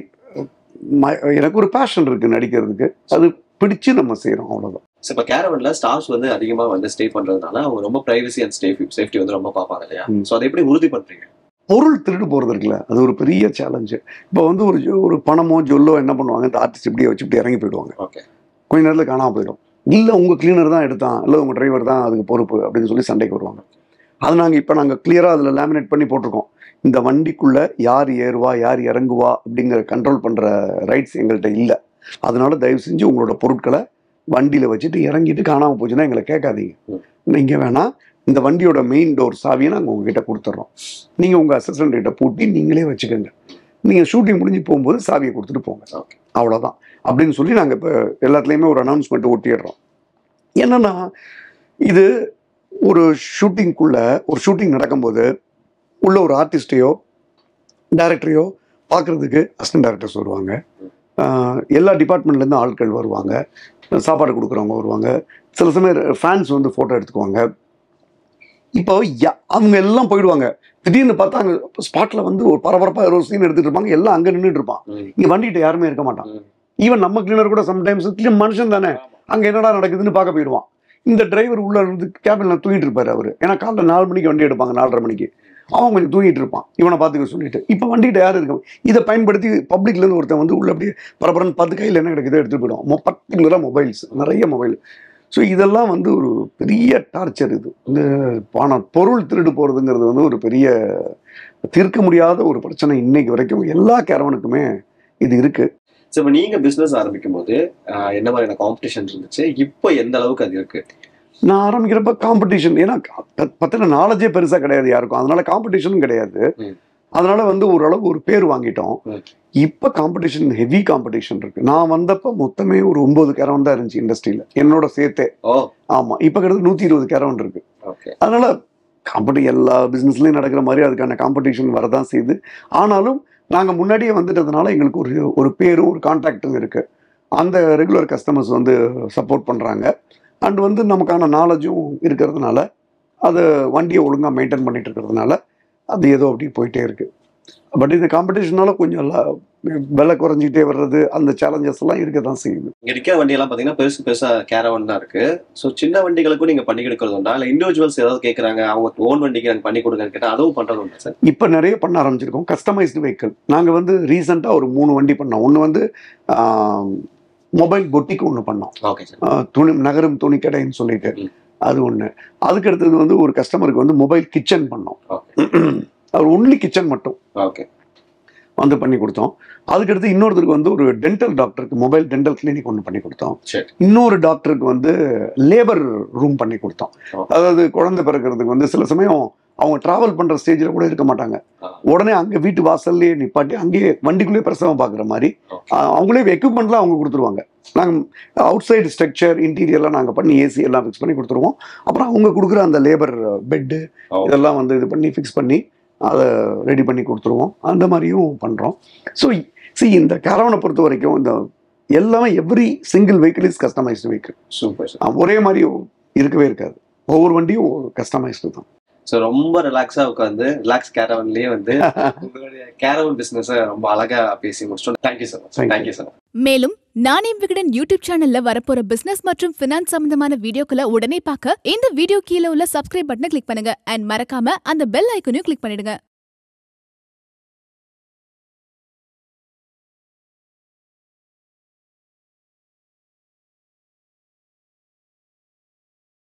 எனக்கு ஒரு பேஷன் இருக்குது நடிக்கிறதுக்கு அது பிடிச்சு நம்ம செய்கிறோம் அவ்வளோதான் ஸோ இப்போ கேரவன்ல ஸ்டாஃப்ஸ் வந்து அதிகமா வந்து ஸ்டே பண்றதுனால அவங்க ரொம்ப பிரைவசி அண்ட் சேஃப்டி சேஃப்டி வந்து ரொம்ப பார்ப்பாங்க இல்லையா ம். ஸோ அதை எப்படி உறுதி பண்றீங்க பொருள் திருடு போகிறது இருக்குல்ல அது ஒரு பெரிய சேலஞ்சு இப்போ வந்து ஒரு ஜொ- ஒரு பணமோ ஜொல்லோ என்ன பண்ணுவாங்க இந்த ஆர்டிஸ்ட் இப்படியே வச்சு இப்படி இறங்கி போயிடுவாங்க ஓகே கொஞ்ச நேரத்தில் காணாமல் போயிடும் இல்லை உங்கள் கிளீனர் தான் எடுத்தான் இல்லை உங்கள் டிரைவர் தான் அதுக்கு பொறுப்பு அப்படின்னு சொல்லி சண்டைக்கு வருவாங்க அது நாங்கள் இப்போ நாங்கள் கிளியராக அதில் லேமினேட் பண்ணி போட்டிருக்கோம் இந்த வண்டிக்குள்ளே யார் ஏறுவா யார் இறங்குவா அப்படிங்கிற கண்ட்ரோல் பண்ணுற ரைட்ஸ் எங்கள்கிட்ட இல்லை அதனால தயவு செஞ்சு உங்களோட பொருட்களை வண்டியில் வச்சுட்டு இறங்கிட்டு காணாமல் போச்சுன்னா எங்களை கேட்காதீங்க ம். நீங்கள் வேணால் இந்த வண்டியோட மெயின் டோர் சாவியை நாங்கள் உங்ககிட்ட கொடுத்துட்றோம் நீங்கள் உங்கள் அசிஸ்டன்ட் கிட்ட பூட்டி நீங்களே வச்சுக்கோங்க நீங்கள் ஷூட்டிங் முடிஞ்சு போகும்போது சாவியை கொடுத்துட்டு போங்க ஓகே அவ்வளோதான் அப்படின்னு சொல்லி நாங்கள் இப்போ எல்லாத்துலேயுமே ஒரு அனௌன்ஸ்மெண்ட் ஒட்டிடுறோம் என்னன்னா இது ஒரு ஷூட்டிங்குள்ள ஒரு ஷூட்டிங் நடக்கும்போது உள்ள ஒரு ஆர்டிஸ்டையோ டைரக்டரையோ பார்க்குறதுக்கு அசிஸ்டன்ட் டைரக்டர்ஸ் வருவாங்க ஆஹ் எல்லா டிபார்ட்மெண்ட்லேருந்து ஆட்கள் வருவாங்க சாப்பாடு கொடுக்குறவங்க வருவாங்க சில சமயம் ஃபேன்ஸ் வந்து ஃபோட்டோ எடுத்துக்குவாங்க இப்போ யா- அவங்க எல்லாம் போயிடுவாங்க திடீர்னு பார்த்தா அங்கே ஸ்பாட்டில் வந்து ஒரு பரபரப்பாக ஒரு சீன் எடுத்துட்டு இருப்பாங்க எல்லாம் அங்கே நின்றுட்டு இருப்பான் ம். இங்கே வண்டிகிட்ட யாருமே இருக்க மாட்டான் ம். ஈவன் நம்ம கிளீனர் கூட சம்டைம்ஸ் கிளீன் மனுஷன் தானே அங்க என்னடா நடக்குதுன்னு பார்க்க போயிடுவான் இந்த டிரைவர் உள்ள இருந்து கேபின்ல தூங்கிட்டு இருப்பாரு அவரு ஏன்னா காலைல நாலு மணிக்கு வண்டி எடுப்பாங்க நாலரை மணிக்கு அவன் கொஞ்சம் தூங்கிட்டு இருப்பான் இவனை பார்த்துக்க சொல்லிட்டு இப்போ வண்டிகிட்ட யாரும் இருக்க இதை பயன்படுத்தி பப்ளிக்ல இருந்து ஒருத்தன் வந்து உள்ள அப்படியே பரபரன்னு பார்த்து கையில் என்ன கிடைக்குதோ எடுத்துட்டு போயிடுவான் பர்டிகுலராக மொபைல்ஸ் நிறைய மொபைல் ஸோ இதெல்லாம் வந்து ஒரு பெரிய டார்ச்சர் இது இந்த பணம் பொருள் திருடு போகிறதுங்கிறது வந்து ஒரு பெரிய தீர்க்க முடியாத ஒரு பிரச்சனை இன்னைக்கு வரைக்கும் எல்லா கேரவனுக்குமே இது இருக்கு ஸோ இப்போ நீங்க பிசினஸ் ஆரம்பிக்கும் போது ஆஹ், என்ன மாதிரியான காம்படிஷன் இருந்துச்சு இப்போ எந்த அளவுக்கு அது இருக்கு நான் ஆரம்பிக்கிறப்ப காம்படிஷன் ஏன்னா ப- பத்தின நாலேஜே பெருசாக கிடையாது யாருக்கும் அதனால காம்படிஷனும் கிடையாது ம். அதனால வந்து ஓரளவு ஒரு பேர் வாங்கிட்டோம் ம். இப்போ காம்படிஷன் ஹெவி காம்படிஷன் இருக்கு நான் வந்தப்ப மொத்தமே ஒரு ஒன்பது கேரவன் தான் இருந்துச்சு இண்டஸ்ட்ரியில என்னோட சேர்த்தே ஓ ஆமா இப்போ கிட்டத்தட்ட நூற்றி இருபது கேரவன் இருக்கு ஓகே அதனால காம்படி எல்லா பிஸ்னஸ்லையும் நடக்கிற மாதிரி அதுக்கான காம்படிஷன் வரதான் செய்யுது ஆனாலும் நாங்கள் முன்னாடியே வந்துட்டதுனால எங்களுக்கு ஒரு ஒரு பேரும் ஒரு கான்டாக்டும் இருக்கு அந்த ரெகுலர் கஸ்டமர்ஸ் வந்து சப்போர்ட் பண்ணுறாங்க அண்ட் வந்து நமக்கான நாலேஜும் இருக்கிறதுனால அதை வண்டியை ஒழுங்காக மெயின்டைன் பண்ணிட்டு இருக்கிறதுனால அது ஏதோ அப்படி போயிட்டே இருக்கு பட் இந்த காம்படிஷனால கொஞ்சம் ல- விலை குறைஞ்சிக்கிட்டே வர்றது அந்த சேலஞ்சஸ் எல்லாம் இருக்க தான் செய்யுது இங்க இருக்கிற வண்டி எல்லாம் பாத்தீங்கன்னா பெருசு பெருசா கேரவன் தான் இருக்கு சோ சின்ன வண்டிகளுக்கும் நீங்க பண்ணி கொடுக்கறது உண்டா இல்ல இண்டிவிஜுவல்ஸ் ஏதாவது கேக்குறாங்க அவங்க ஓன் வண்டிக்கு நாங்க பண்ணி கொடுங்கன்னு கேட்டா அதுவும் பண்றது உண்டா சார் இப்போ நிறைய பண்ண ஆரம்பிச்சிருக்கோம் கஸ்டமைஸ்டு வெஹிக்கிள் நாங்கள் வந்து ரீசெண்டாக ஒரு மூணு வண்டி பண்ணோம் ஒன்று வந்து மொபைல் பொட்டிக்கு ஒன்று பண்ணோம் ஓகே சார் ஆஹ் துணி நகரும் துணிக்கடைன்னு சொல்லிட்டு ம். அது ஒன்று அதுக்கு அடுத்தது வந்து ஒரு கஸ்டமருக்கு வந்து மொபைல் கிச்சன் பண்ணோம் ஓகே அவர் ஒன்லி கிச்சன் மட்டும் ஓகே வந்து பண்ணி கொடுத்தோம் அதுக்கடுத்து இன்னொருத்தருக்கு வந்து ஒரு டென்டல் டாக்டருக்கு மொபைல் டென்டல் கிளினிக் ஒன்று பண்ணி கொடுத்தோம் சரி இன்னொரு டாக்டருக்கு வந்து லேபர் ரூம் பண்ணி கொடுத்தோம் ஓ. அதாவது குழந்தை பிறக்கிறதுக்கு வந்து சில சமயம் அவங்க டிராவல் பண்ற ஸ்டேஜில் கூட இருக்க மாட்டாங்க ஆ. உடனே அங்கே வீட்டு வாசல்லையே நிப்பாட்டி அங்கேயே வண்டிக்குள்ளேயே பிரசவம் பார்க்குற மாதிரி ஓகே ஆ, அவங்களே எக்யூப்மெண்ட்லாம் அவங்க கொடுத்துருவாங்க நாங்கள் அவுட் சைடு ஸ்ட்ரக்சர் இன்டீரியர்லாம் நாங்கள் பண்ணி ஏசி எல்லாம் ஃபிக்ஸ் பண்ணி கொடுத்துருவோம் அப்புறம் அவங்க கொடுக்குற அந்த லேபர் பெட்டு ஓ. இதெல்லாம் வந்து இது பண்ணி ஃபிக்ஸ் பண்ணி அதை ரெடி பண்ணி கொடுத்துருவோம் அந்த மாதிரியும் பண்ணுறோம் ஸோ சி இந்த கேரவனை பொறுத்த வரைக்கும் இந்த எல்லாமே every single vehicle is customized vehicle super sir ஒரே மாதிரி இருக்கவே இருக்காது ஒவ்வொரு வண்டியும் கஸ்டமைஸ்டு தான் ஸோ ரொம்ப ரிலாக்ஸா உட்காந்து ரிலாக்ஸ் கேரவன்லயே வந்து உங்களுடைய கேரவன் பிசினஸ் ரொம்ப அழகா பேசி முடிச்சிட்டோம் thank you sir Thank you. Thank you sir மேலும் நானே விகடன் யூடியூப் சேனல்ல வரப்போற பிசினஸ் மற்றும் பினான்ஸ் சம்பந்தமான வீடியோக்களை உடனே பார்க்க இந்த வீடியோ கீழே உள்ள சப்ஸ்கிரைப் பட்டனை கிளிக் பண்ணுங்க அண்ட் மறக்காம அந்த பெல் ஐக்கனையும் கிளிக் பண்ணிடுங்க